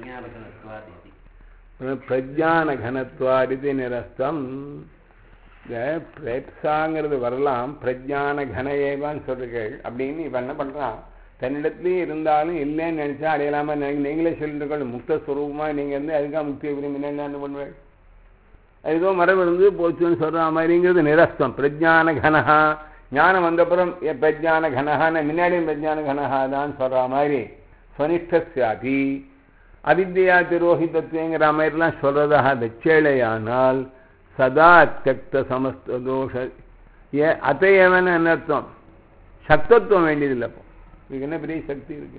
Speaker 1: பிரஜான கனத்வாடிதி நிரஸ்தம் இந்த பிரேப்சாங்கிறது வரலாம் பிரஜான கன ஏவான்னு சொல்றீர்கள் அப்படின்னு இவன் என்ன பண்றான் தன்னிடத்துலயே இருந்தாலும் இல்லைன்னு நினைச்சா அடையலாமா நினை- நீங்களே சொல்லிட்டு முக்த ஸ்வரூபமா நீங்க இருந்து அதுக்காக முக்தியை விரும்பினா என்ன பண்ணுவேன் அது ஏதோ மரம் இருந்து போச்சுன்னு சொல்ற மாதிரிங்கிறது நிரஸ்தம் பிரஜான கனஹா ஞானம் வந்தப்புறம் ஏ பிரஜான கனஹான்னு முன்னாடியும் பிரஜான கனஹா தான் சொல்ற மாதிரி ஸ்வனிஷ்டாபி அவித்யா திரோஹிதத்துவங்கிற மாதிரிலாம் சொல்றதாக வச்சேழையானால் சதா தியக்த சமஸ்த தோஷ ஏ அத்தையவன் என்ன அர்த்தம் சக்தத்துவம் வேண்டியதில்லை அப்போ இதுக்கு என்ன பெரிய சக்தி இருக்கு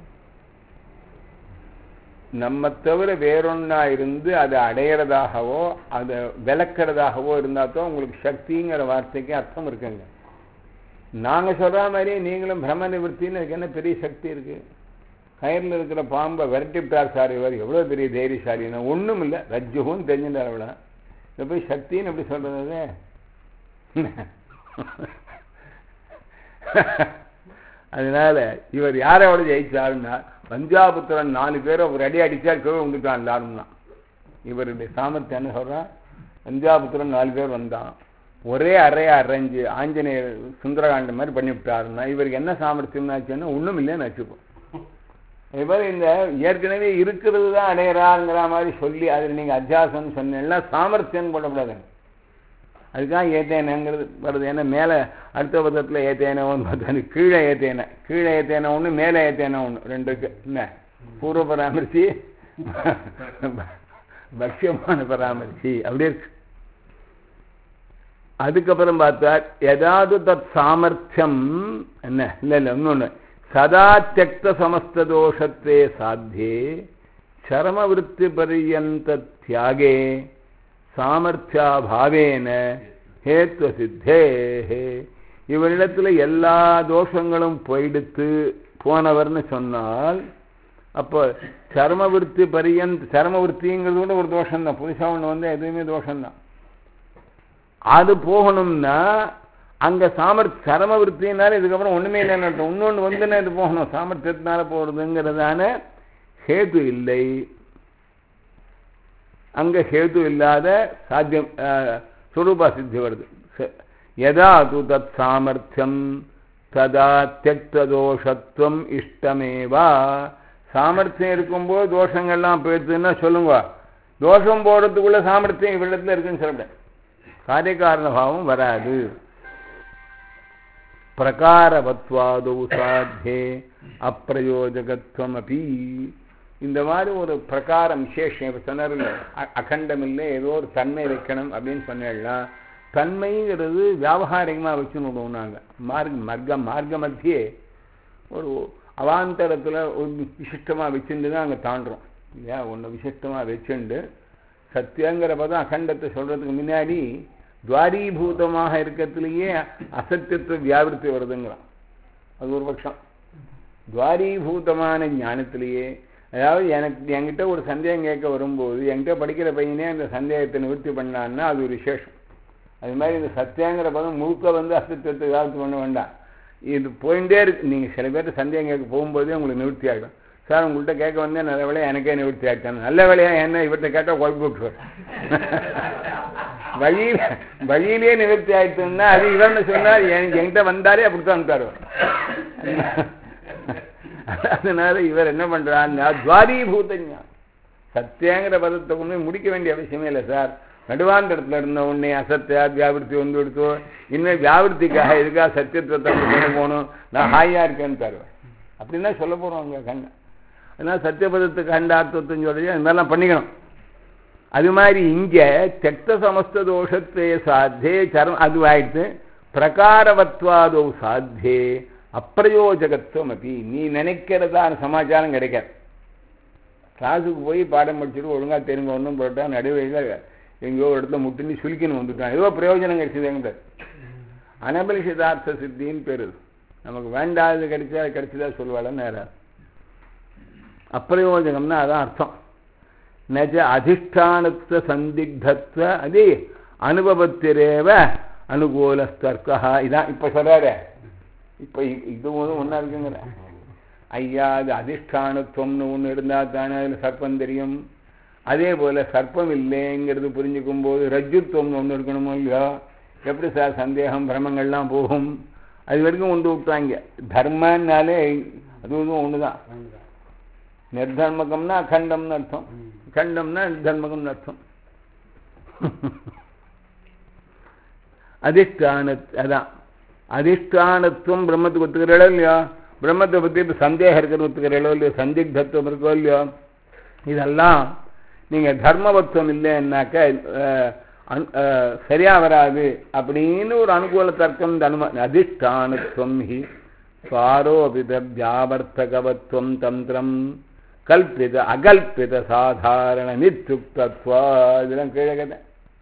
Speaker 1: நம்ம தவிர வேறொன்னா இருந்து அதை அடையிறதாகவோ அதை விளக்கிறதாகவோ இருந்தால் தான் உங்களுக்கு சக்திங்கிற வார்த்தைக்கு அர்த்தம் இருக்குங்க நாங்க சொல்ற மாதிரி நீங்களும் பிரம்ம நிவர்த்தின்னு அதுக்கு என்ன பெரிய சக்தி இருக்கு கயிறில் இருக்கிற பாம்பை விரட்டிவிட்டார் சார் இவர் எவ்வளோ பெரிய தைரியசாலின்னா ஒன்றும் இல்லை ரஜ்ஜுவும் தெரிஞ்சுட்டார் அவ்வளோ இதை போய் சக்தின்னு எப்படி சொல்றது அதனால இவர் யாரோட ஜெயிச்சாருன்னா பஞ்சாபுத்திரன் நாலு பேரை ஒரு அடி அடிச்சார் கீழே வந்துட்டான் எல்லாரும் தான் இவருடைய சாமர்த்தியம் என்ன சொல்றான் பஞ்சாபுத்திரன் நாலு பேர் வந்தான் ஒரே அறையா அரைஞ்சு ஆஞ்சநேயர் சுந்தரகாண்டம் மாதிரி பண்ணிவிட்டாருன்னா இவருக்கு என்ன சாமர்த்தியம் ஆச்சுன்னா ஒன்றும் இல்லைன்னு வச்சுப்போம் இவர் இந்த ஏற்கனவே இருக்கிறது தான் அடையிறாருங்கிற மாதிரி சொல்லி அதில் நீங்கள் அத்தியாசம்னு சொன்னீங்கன்னா சாமர்த்தியம் போடக்கூடாதுங்க அதுக்காக ஏத்தேனங்கிறது வருது ஏன்னா மேலே அடுத்த பதத்தில் ஏத்தேன ஒன்று பார்த்தா கீழே ஏத்தேன கீழே ஏத்தேன ஒன்று மேலே ஏத்தேன ஒன்று ரெண்டு இருக்கு என்ன பூர்வ பராமரிசி பக்ஷமான பராமரிசி அப்படி இருக்கு அதுக்கப்புறம் பார்த்தார் ஏதாவது தத் சாமர்த்தியம் என்ன இல்லை இல்லை இன்னொன்று சதா தியக்த சமஸ்த தோஷத்தே சாத்தியே சரமவிருத்தி பரியந்த தியாகே சாமர்த்தியாபாவேன ஹேத்வ சித்தே இவரிடத்துல எல்லா தோஷங்களும் போயிடுத்து போனவர்னு சொன்னால் அப்போ சர்மவிருத்தி பரியந்த் சர்மவிருத்திங்கிறது கூட ஒரு தோஷம்தான் புதுசாக ஒன்று வந்து எதுவுமே தோஷம்தான் அது போகணும்னா அங்க சாமர்த் சரமவிருத்தினால இதுக்கப்புறம் ஒண்ணுமே இல்லைன்னு அர்த்தம் இன்னொன்று வந்துன்னா இது போகணும் சாமர்த்தியத்தினால போறதுங்கிறதான ஹேது இல்லை அங்க ஹேது இல்லாத சாத்தியம் சுரூபா சித்தி வருது எதா து தத் சாமர்த்தியம் ததா தியக்த தோஷத்துவம் இஷ்டமேவா சாமர்த்தியம் இருக்கும்போது தோஷங்கள்லாம் போயிடுதுன்னா சொல்லுங்க தோஷம் போடுறதுக்குள்ள சாமர்த்தியம் இவ்விடத்துல இருக்குன்னு சொல்லப்பட காரியகாரண பாவம் வராது பிரகாரவத்வாதோ சாத்தியே அப்பிரயோஜகத்துவம் அப்பி இந்த மாதிரி ஒரு பிரகாரம் விசேஷம் இப்போ சொன்னார்ல அகண்டம் இல்லை ஏதோ ஒரு தன்மை வைக்கணும் அப்படின்னு சொன்னா தன்மைங்கிறது வியாபகாரிகமாக வச்சுன்னு விடுவோம் நாங்கள் மார்க் மார்க்க மார்க்க மத்தியே ஒரு அவாந்தரத்தில் ஒரு விசிஷ்டமாக வச்சுட்டு தான் அங்கே தாண்டுறோம் இல்லையா ஒன்று விசிஷ்டமாக வச்சுண்டு சத்தியங்கிற பதம் அகண்டத்தை சொல்கிறதுக்கு முன்னாடி துவாரீபூதமாக இருக்கிறதுலையே அசத்தியத்துவ வியாபிருத்தி வருதுங்கிறான் அது ஒரு பட்சம் துவாரீபூதமான ஞானத்திலேயே அதாவது எனக்கு என்கிட்ட ஒரு சந்தேகம் கேட்க வரும்போது என்கிட்ட படிக்கிற பையனே அந்த சந்தேகத்தை நிவர்த்தி பண்ணான்னா அது ஒரு விசேஷம் அது மாதிரி இந்த சத்தியங்கிற பதம் முழுக்க வந்து அசத்தியத்தை வியாபித்து பண்ண வேண்டாம் இது போயிட்டே இருக்கு நீங்கள் சில பேர்ட்ட சந்தேகம் கேட்க போகும்போதே உங்களுக்கு நிவர்த்தி ஆகிடும் சார் உங்கள்கிட்ட கேட்க வந்தேன் நல்ல வேலையா எனக்கே நிவர்த்தி ஆகிட்டாங்க நல்ல வேலையா என்ன இவர்கிட்ட கேட்டால் குழப்பி விட்டுருவார் வழியில வழியிலே நிவர்த்தி ஆயிடுச்சுன்னா அது இவர்னு சொன்னார் என்கிட்ட வந்தாரே அப்படித்தான் வந்தார் அதனால இவர் என்ன பண்றாருன்னா துவாரீபூத சத்தியங்கிற பதத்தை ஒன்று முடிக்க வேண்டிய அவசியமே இல்லை சார் நடுவாந்தரத்தில் இருந்த உடனே அசத்தியா வியாபிருத்தி வந்து எடுத்தோ இன்னும் வியாபிருத்திக்காக எதுக்காக சத்தியத்துவத்தை கொண்டு போகணும் நான் ஹாயா இருக்கேன்னு தருவேன் அப்படின்னா சொல்ல போகிறோம் அங்கே கண்ண அதனால் சத்தியபதத்துக்கு கண்டார்த்தத்தையும் சொல்லி அது மாதிரிலாம் பண்ணிக்கணும் அது மாதிரி இங்கே தெக்த சமஸ்த தோஷத்தே சாத்தியே சரம் அது ஆயிடுத்து பிரகாரவத்வாதோ சாத்தியே அப்பிரயோஜகத்துவம் அப்படி நீ நினைக்கிறதான சமாச்சாரம் கிடைக்காது கிளாஸுக்கு போய் பாடம் படிச்சுட்டு ஒழுங்காக தெரிஞ்ச ஒன்றும் போட்டா நடுவழியில் எங்கேயோ ஒரு இடத்துல முட்டுன்னு சுலிக்கணும் வந்துட்டான் ஏதோ பிரயோஜனம் கிடைச்சது எங்கிட்ட அனபலிஷிதார்த்த சித்தின்னு பேர் நமக்கு வேண்டாதது கிடைச்சா கிடைச்சதா சொல்லுவாள் நேரம் அப்பிரயோஜகம்னா அதான் அர்த்தம் நஜ அதிஷ்டானத்துவ சந்திக்தத்துவ அது அனுபவத்திரேவ அனுகூலஸ்தர்க்கா இதான் இப்போ சொல்றாரு இப்போ இது ஒன்றா இருக்குங்கிற ஐயா அது அதிஷ்டானத்துவம்னு ஒன்று இருந்தால் தானே அதில் சர்ப்பம் தெரியும் அதே போல் சர்ப்பம் இல்லைங்கிறது புரிஞ்சுக்கும் போது ரஜ்ஜுத்துவம்னு ஒன்று இருக்கணுமோ இல்லையோ எப்படி சார் சந்தேகம் பிரமங்கள்லாம் போகும் அது வரைக்கும் கொண்டு விட்டாங்க தர்மன்னாலே அதுவும் ஒன்று தான் நிர்தர்மகம்னா அகண்டம்னு அர்த்தம் கண்டம்னா நிர்தர்மகம்னு அர்த்தம் அதிஷ்டான அதான் அதிஷ்டானத்துவம் பிரம்மத்துக்கு ஒத்துக்கிறீங்களோ இல்லையோ பிரம்மத்தை பற்றி இப்போ சந்தேகம் இருக்கிறது ஒத்துக்கிறீங்களோ இல்லையோ சந்திக்தத்துவம் இருக்கோ இல்லையோ இதெல்லாம் நீங்க தர்மவத்துவம் இல்லைன்னாக்க அஹ், அன்- அஹ், சரியா வராது அப்படின்னு ஒரு அனுகூல தர்க்கம் இந்த அனும அதிஷ்டானத்துவம் ஹி ஸ்வாரோபித வியாவர்த்தகவத்துவம் தந்திரம் கல்பித அகல்பித சாதாரண நித்துக்தத்வா இதெல்லாம் கீழே கதை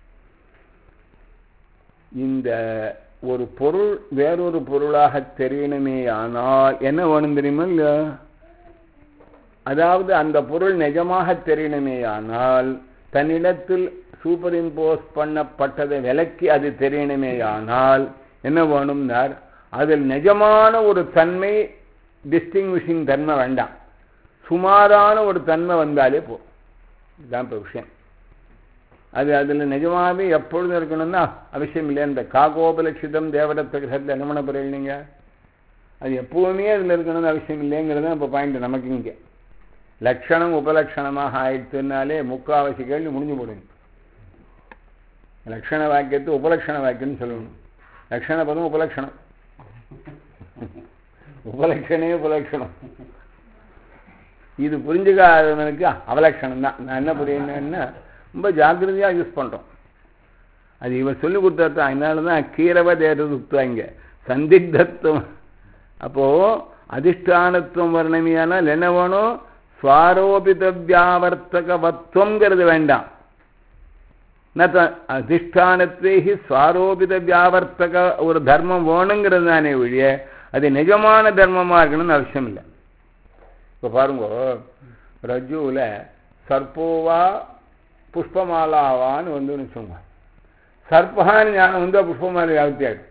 Speaker 1: இந்த ஒரு பொருள் வேறொரு பொருளாக தெரியணுமே ஆனால் என்ன வேணும் தெரியுமா இல்லையா அதாவது அந்த பொருள் நிஜமாக தெரியணுமே ஆனால் தன்னிடத்தில் சூப்பர் இம்போஸ் பண்ணப்பட்டதை விலக்கி அது தெரியணுமே ஆனால் என்ன வேணும்னார் அதில் நிஜமான ஒரு தன்மை டிஸ்டிங்விஷிங் தன்மை வேண்டாம் சுமாரான ஒரு தன்மை வந்தாலே போதும் இதுதான் இப்போ விஷயம் அது அதில் நிஜமாகவே எப்பொழுதும் இருக்கணும்னா அவசியம் இல்லை இந்த காகோபலட்சிதம் தேவதத்த கிரகத்தில் என்ன பண்ண போறீங்க நீங்க அது எப்பவுமே அதில் இருக்கணும்னு அவசியம் இல்லைங்கிறது தான் இப்போ பாயிண்ட் நமக்கு இங்கே லட்சணம் உபலட்சணமாக ஆயிடுத்துனாலே முக்காவாசி கேள்வி முடிஞ்சு போடுங்க லட்சண வாக்கியத்தை உபலட்சண வாக்கியம்னு சொல்லணும் லட்சண பதம் உபலட்சணம் உபலட்சணே உபலட்சணம் இது புரிஞ்சுக்காதவனுக்கு அவலட்சணம் தான் நான் என்ன புரியணும்னா ரொம்ப ஜாக்கிரதையாக யூஸ் பண்ணுறோம் அது இவர் சொல்லி கொடுத்தா அதனால தான் கீரவ தேர்தல் சந்திக்தத்துவம் அப்போது அதிஷ்டானத்துவம் வர்ணமியானால் என்ன வேணும் சுவாரோபித வியாவர்த்தகவத்துவங்கிறது வேண்டாம் ந த அதிஷ்டானத்தேகி சுவாரோபித வியாவர்த்தக ஒரு தர்மம் வேணுங்கிறது தானே ஒழிய அது நிஜமான தர்மமாக இருக்கணும்னு அவசியம் இல்லை இப்போ பாருங்க ரஜுவில் சர்ப்போவா புஷ்பமாலாவான்னு வந்து வச்சுக்கோங்க சர்ப்பகான்னு ஞானம் வந்து புஷ்பமாலை வியாப்தி ஆகிடும்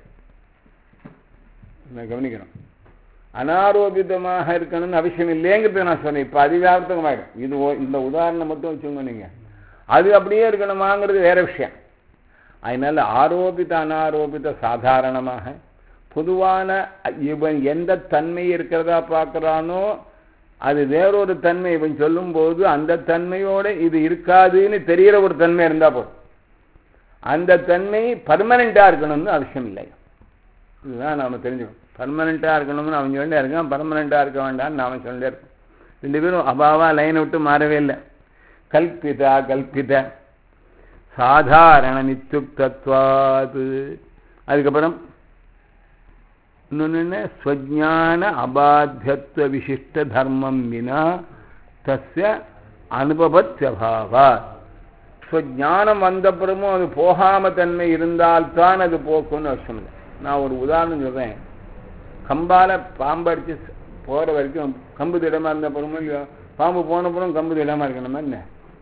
Speaker 1: நான் கவனிக்கணும் அனாரோபிதமாக இருக்கணும்னு அவசியம் இல்லைங்கிறத நான் சொன்னேன் இப்போ அதிவியாபத்தமாயிடும் இது ஓ- இந்த உதாரணம் மட்டும் வச்சுக்கோங்க நீங்க அது அப்படியே இருக்கணுமாங்கிறது வேற விஷயம் அதனால ஆரோபித அனாரோபித சாதாரணமாக பொதுவான இவன் எந்த தன்மை இருக்கிறதா பார்க்கறானோ அது வேறொரு தன்மை இவன் சொல்லும்போது அந்த தன்மையோட இது இருக்காதுன்னு தெரிகிற ஒரு தன்மை இருந்தா போதும் அந்த தன்மை பர்மனெண்ட்டாக இருக்கணும்னு அவசியம் இல்லை இதுதான் நாம தெரிஞ்சுக்கணும் பர்மனெண்ட்டாக இருக்கணும்னு அவன் சொல்லிட்டே இருக்கான் பர்மனெண்ட்டாக இருக்க வேண்டாம்னு நாம சொல்லிட்டே இருக்கோம் ரெண்டு பேரும் அபாவா லைனை விட்டு மாறவே இல்லை கல்பிதா கல்பித சாதாரண நித்துக்தத்வாது அதுக்கப்புறம் இன்னொன்று என்ன ஸ்வஜான அபாத்தியத்துவ விசிஷ்ட தர்மம் வினா தஸ்ய அனுபவத்யபாவா ஸ்வஜானம் வந்தப்புறமும் அது போகாம தன்மை இருந்தால்தான் அது போக்கும்னு அவசியம் இல்லை நான் ஒரு உதாரணம் சொல்றேன் கம்பால பாம்பு அடிச்சு போற வரைக்கும் கம்பு திடமா இருந்த அப்புறமும் இல்லையோ பாம்பு போனப்புறம் கம்பு திடமா இருக்கணுமா என்ன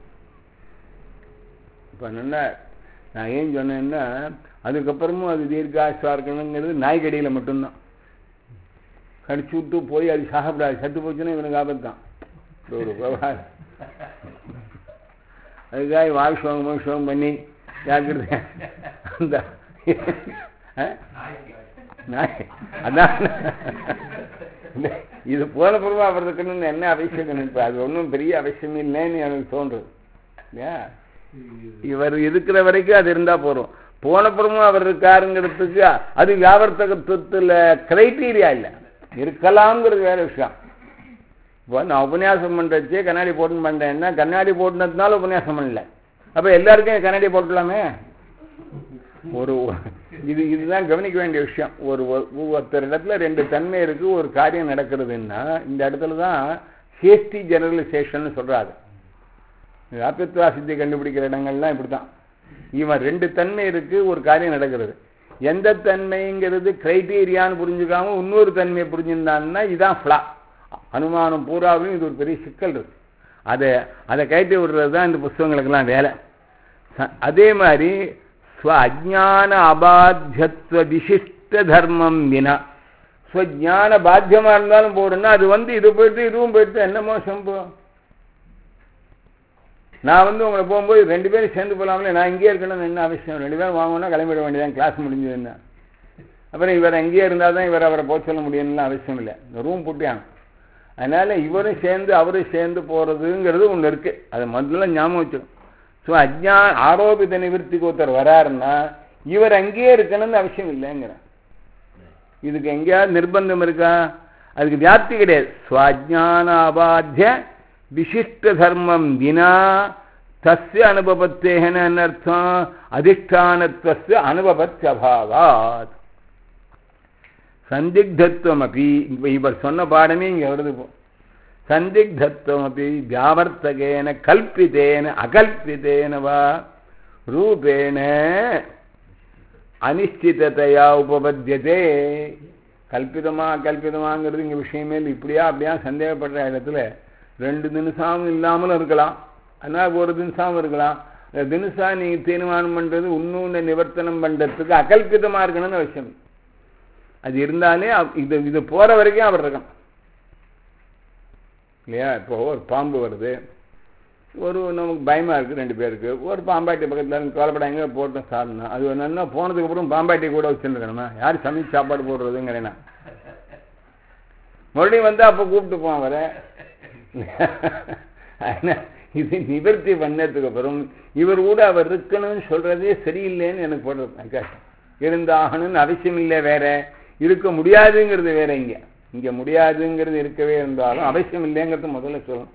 Speaker 1: இப்ப என்ன நான் ஏன் சொன்னேன்னா அதுக்கப்புறமும் அது தீர்க்காசுவா இருக்கணுங்கிறது நாய்க்கடியில மட்டும்தான் கடிச்சு விட்டு போய் அது சாப்பிடாது செத்து போச்சுன்னா இவனுக்கு ஆபத்து தான் இது ஒரு விவகாரம் அதுக்காக வாய்ஸ்வம் மோஷம் பண்ணி ஜாக்கிரதை அந்த ஆ? நாய் அதான் இது போன பொருவா அவர் இருக்கணும்னு என்ன அவசியம் நினைப்பா அது ஒன்றும் பெரிய அவசியம் இல்லைன்னு எனக்கு தோன்றுது இல்லையா இவர் இருக்கிற வரைக்கும் அது இருந்தா போறோம் போன புறமும் அவர் இருக்காருங்கிறதுக்கு அது வியாபர்த்தகத்துவத்தில் கிரைட்டீரியா இல்லை இருக்கலாம்ங்கிறது வேற விஷயம் இப்போ நான் உபன்யாசம் பண்றச்சே கண்ணாடி போட்டுன்னு பண்றேன்னா கண்ணாடி போட்டுனதுனால உபன்யாசம் பண்ணல அப்ப எல்லாருக்கும் கண்ணாடி போட்டுக்கலாமே ஒரு இது இதுதான் கவனிக்க வேண்டிய விஷயம் ஒரு ஒ- ஒவ்வொருத்தர் இடத்துல ரெண்டு தன்மை இருக்கு ஒரு காரியம் நடக்கிறதுன்னா இந்த இடத்துல தான் சேஃப்டி ஜெனரலைசேஷன் சொல்றாரு ஆப்பித்வா சித்தி கண்டுபிடிக்கிற இடங்கள்லாம் இப்படிதான் இவன் ரெண்டு தன்மை இருக்கு ஒரு காரியம் நடக்கிறது எந்த தன்மைங்கிறது கிரைட்டீரியான்னு புரிஞ்சுக்காம இன்னொரு தன்மையை புரிஞ்சிருந்தான்னா இதான் ஃப்ளா அனுமானம் பூராவிலும் இது ஒரு பெரிய சிக்கல் இருக்கு அதை அதை கைட்டி விடுறது தான் இந்த புஸ்தகங்களுக்கெல்லாம் வேலை ச- அதே மாதிரி ஸ்வ அஜான அபாத்தியத்துவ விசிஷ்ட தர்மம் வினா ஸ்வஜான பாத்தியமா இருந்தாலும் போடுன்னா அது வந்து இது போயிட்டு இதுவும் போயிட்டு என்ன மோசம் போ நான் வந்து உங்களை போகும்போது ரெண்டு பேரும் சேர்ந்து போகலாம்ல நான் இங்கேயே இருக்கணும்னு என்ன அவசியம் ரெண்டு பேரும் வாங்கணும்னா கிளம்பிட வேண்டியதான் கிளாஸ் முடிஞ்சதுன்னா அப்புறம் இவர் அங்கேயே இருந்தால் தான் இவர் அவரை போக சொல்ல முடியும்னு அவசியம் இல்லை இந்த ரூம் புட்டியாங்க அதனால இவரும் சேர்ந்து அவரும் சேர்ந்து போறதுங்கிறது ஒன்று இருக்கு அது முதல்ல ஞாபகம் வச்சிடும் ஸோ அஜ்ஞா ஆரோபித நிவர்த்திக்கு ஒருத்தர் வராருன்னா இவர் அங்கேயே இருக்கணும்னு அவசியம் இல்லைங்கிறேன் இதுக்கு எங்கேயாவது நிர்பந்தம் இருக்கா அதுக்கு வியாப்தி கிடையாது ஸ்வாஜான அபாத்திய விசிஷ்ட தர்மம் வினா தஸ்ய அனுபவத்தேகன அர்த்தம் அதிஷ்டானத்வஸ்ய அனுபவத்தியபாவாத் சந்திக்தத்துவம் அப்படி இவர் சொன்ன பாடமே இங்க வருது இப்போ சந்திக்தத்துவம் அப்படி வியாவர்த்தகேன கல்பிதேன அகல்பிதேன வா ரூபேண அனிஷ்டிதத்தையா உபபத்தியதே கல்பிதமா அகல்பிதமாங்கிறது இங்க விஷயமே இல்லை இப்படியா அப்படியா சந்தேகப்படுற இடத்துல ரெண்டு தினசாவும் இல்லாமலும் இருக்கலாம் அதனால ஒரு தினசாவும் இருக்கலாம் அந்த தினசா நீங்க தீர்மானம் பண்றது இன்னொன்று நிவர்த்தனம் பண்றதுக்கு அகல்பிதமா இருக்கணும்னு அவசியம் அது இருந்தாலே அவ்- இது இது போற வரைக்கும் அவர் இருக்கணும் இல்லையா இப்போ ஒரு பாம்பு வருது ஒரு நமக்கு பயமா இருக்கு ரெண்டு பேருக்கு ஒரு பாம்பாட்டி பக்கத்துல இருந்து கவலைப்படாங்க போட்டோம் சாப்பிடணும் அது என்னன்னா போனதுக்கு அப்புறம் பாம்பாட்டி கூட வச்சுருக்கணுமா யார் சமைச்சு சாப்பாடு போடுறதுங்கிறேன்னா மறுபடியும் வந்து அப்போ கூப்பிட்டு போவான் வர ஆனா, இது நிவர்த்தி பண்ணதுக்கு அப்புறம் இவர் கூட அவர் இருக்கணும்னு சொல்றதே சரியில்லைன்னு எனக்கு போடுறது கஷ்டம் இருந்தாகணும்னு அவசியம் இல்லை வேற இருக்க முடியாதுங்கிறது வேற இங்க இங்க முடியாதுங்கிறது இருக்கவே இருந்தாலும் அவசியம் இல்லைங்கிறது முதல்ல சொல்லணும்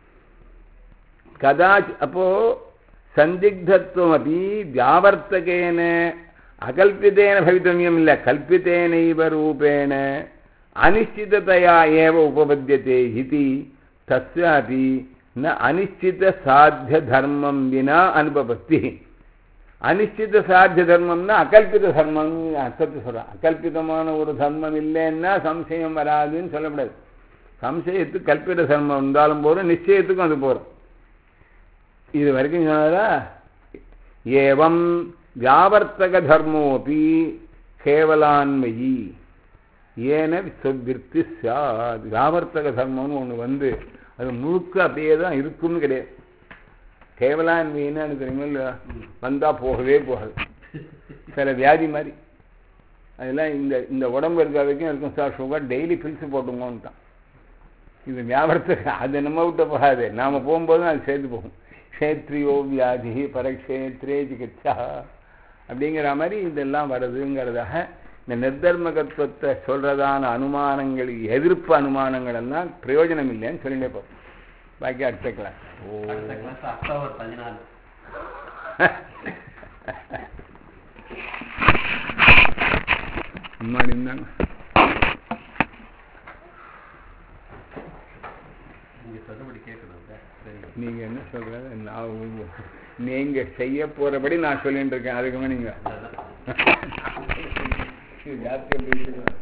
Speaker 1: கதாச் அப்போ சந்திக்தத்துவம் அப்படி வியாவர்த்தகேன அகல்பிதேன பவித்தமியம் இல்லை கல்பித்தேனைவ ரூபேண அனிश्चिततया एव उपपद्यते इति तस्यापि न अनिश्चितसाध्यधर्मं विना अनुपपत्तिः அனிச்சித சாத்திய தர்மம்னா அகல்பித தர்மம் அர்த்தத்தை சொல்றான் அகல்பிதமான ஒரு தர்மம் இல்லைன்னா சம்சயம் வராதுன்னு சொல்லக்கூடாது சம்சயத்துக்கு கல்பித தர்மம் இருந்தாலும் போதும் நிச்சயத்துக்கும் அது போறோம் இது வரைக்கும் சொன்னதா ஏவம் வியாவர்த்தக தர்மோபி கேவலான்மயி ஏன விருத்தி சாத் வியாவர்த்தக தர்மம்னு ஒன்று வந்து அது முழுக்க அப்படியே தான் இருக்கும்னு கிடையாது கேவலான்மைன்னு எனக்கு தெரியுமா இல்லையா வந்தா போகவே போகாது சில வியாதி மாதிரி அதெல்லாம் இந்த இந்த உடம்பு இருக்க வரைக்கும் இருக்கும் சார் சுகர் டெய்லி பில்ஸ் போட்டுங்கோன்ட்டான் இது வியாபாரத்துக்கு அது நம்ம விட்டு போகாது நாம போகும்போது அது சேர்த்து போகும் க்ஷேத்ரியோ வியாதி பரக்ஷேத்ரே சிகிச்சா அப்படிங்கிற மாதிரி இதெல்லாம் வருதுங்கிறதாக இந்த நிர்தர்மகத்துவத்தை சொல்றதான அனுமானங்கள் எதிர்ப்பு அனுமானங்கள் எல்லாம் பிரயோஜனம் இல்லைன்னு சொல்லிட்டே போகும் பாக்கி அடுத்த கிளாஸ்
Speaker 2: அடுத்த கிளாஸ் அக்டோபர் பதினாலு
Speaker 1: முன்னாடி இருந்தாங்க
Speaker 2: நீங்க சொன்னபடி கேட்கணும் சரி
Speaker 1: நீங்க என்ன சொல்றது நான் உங்க- நீங்க செய்ய போறபடி நான் சொல்லிட்டு இருக்கேன் அதுக்கு மேல நீங்க
Speaker 2: அதான்
Speaker 1: இது ஜாஸ்தியா பேசுறீங்க.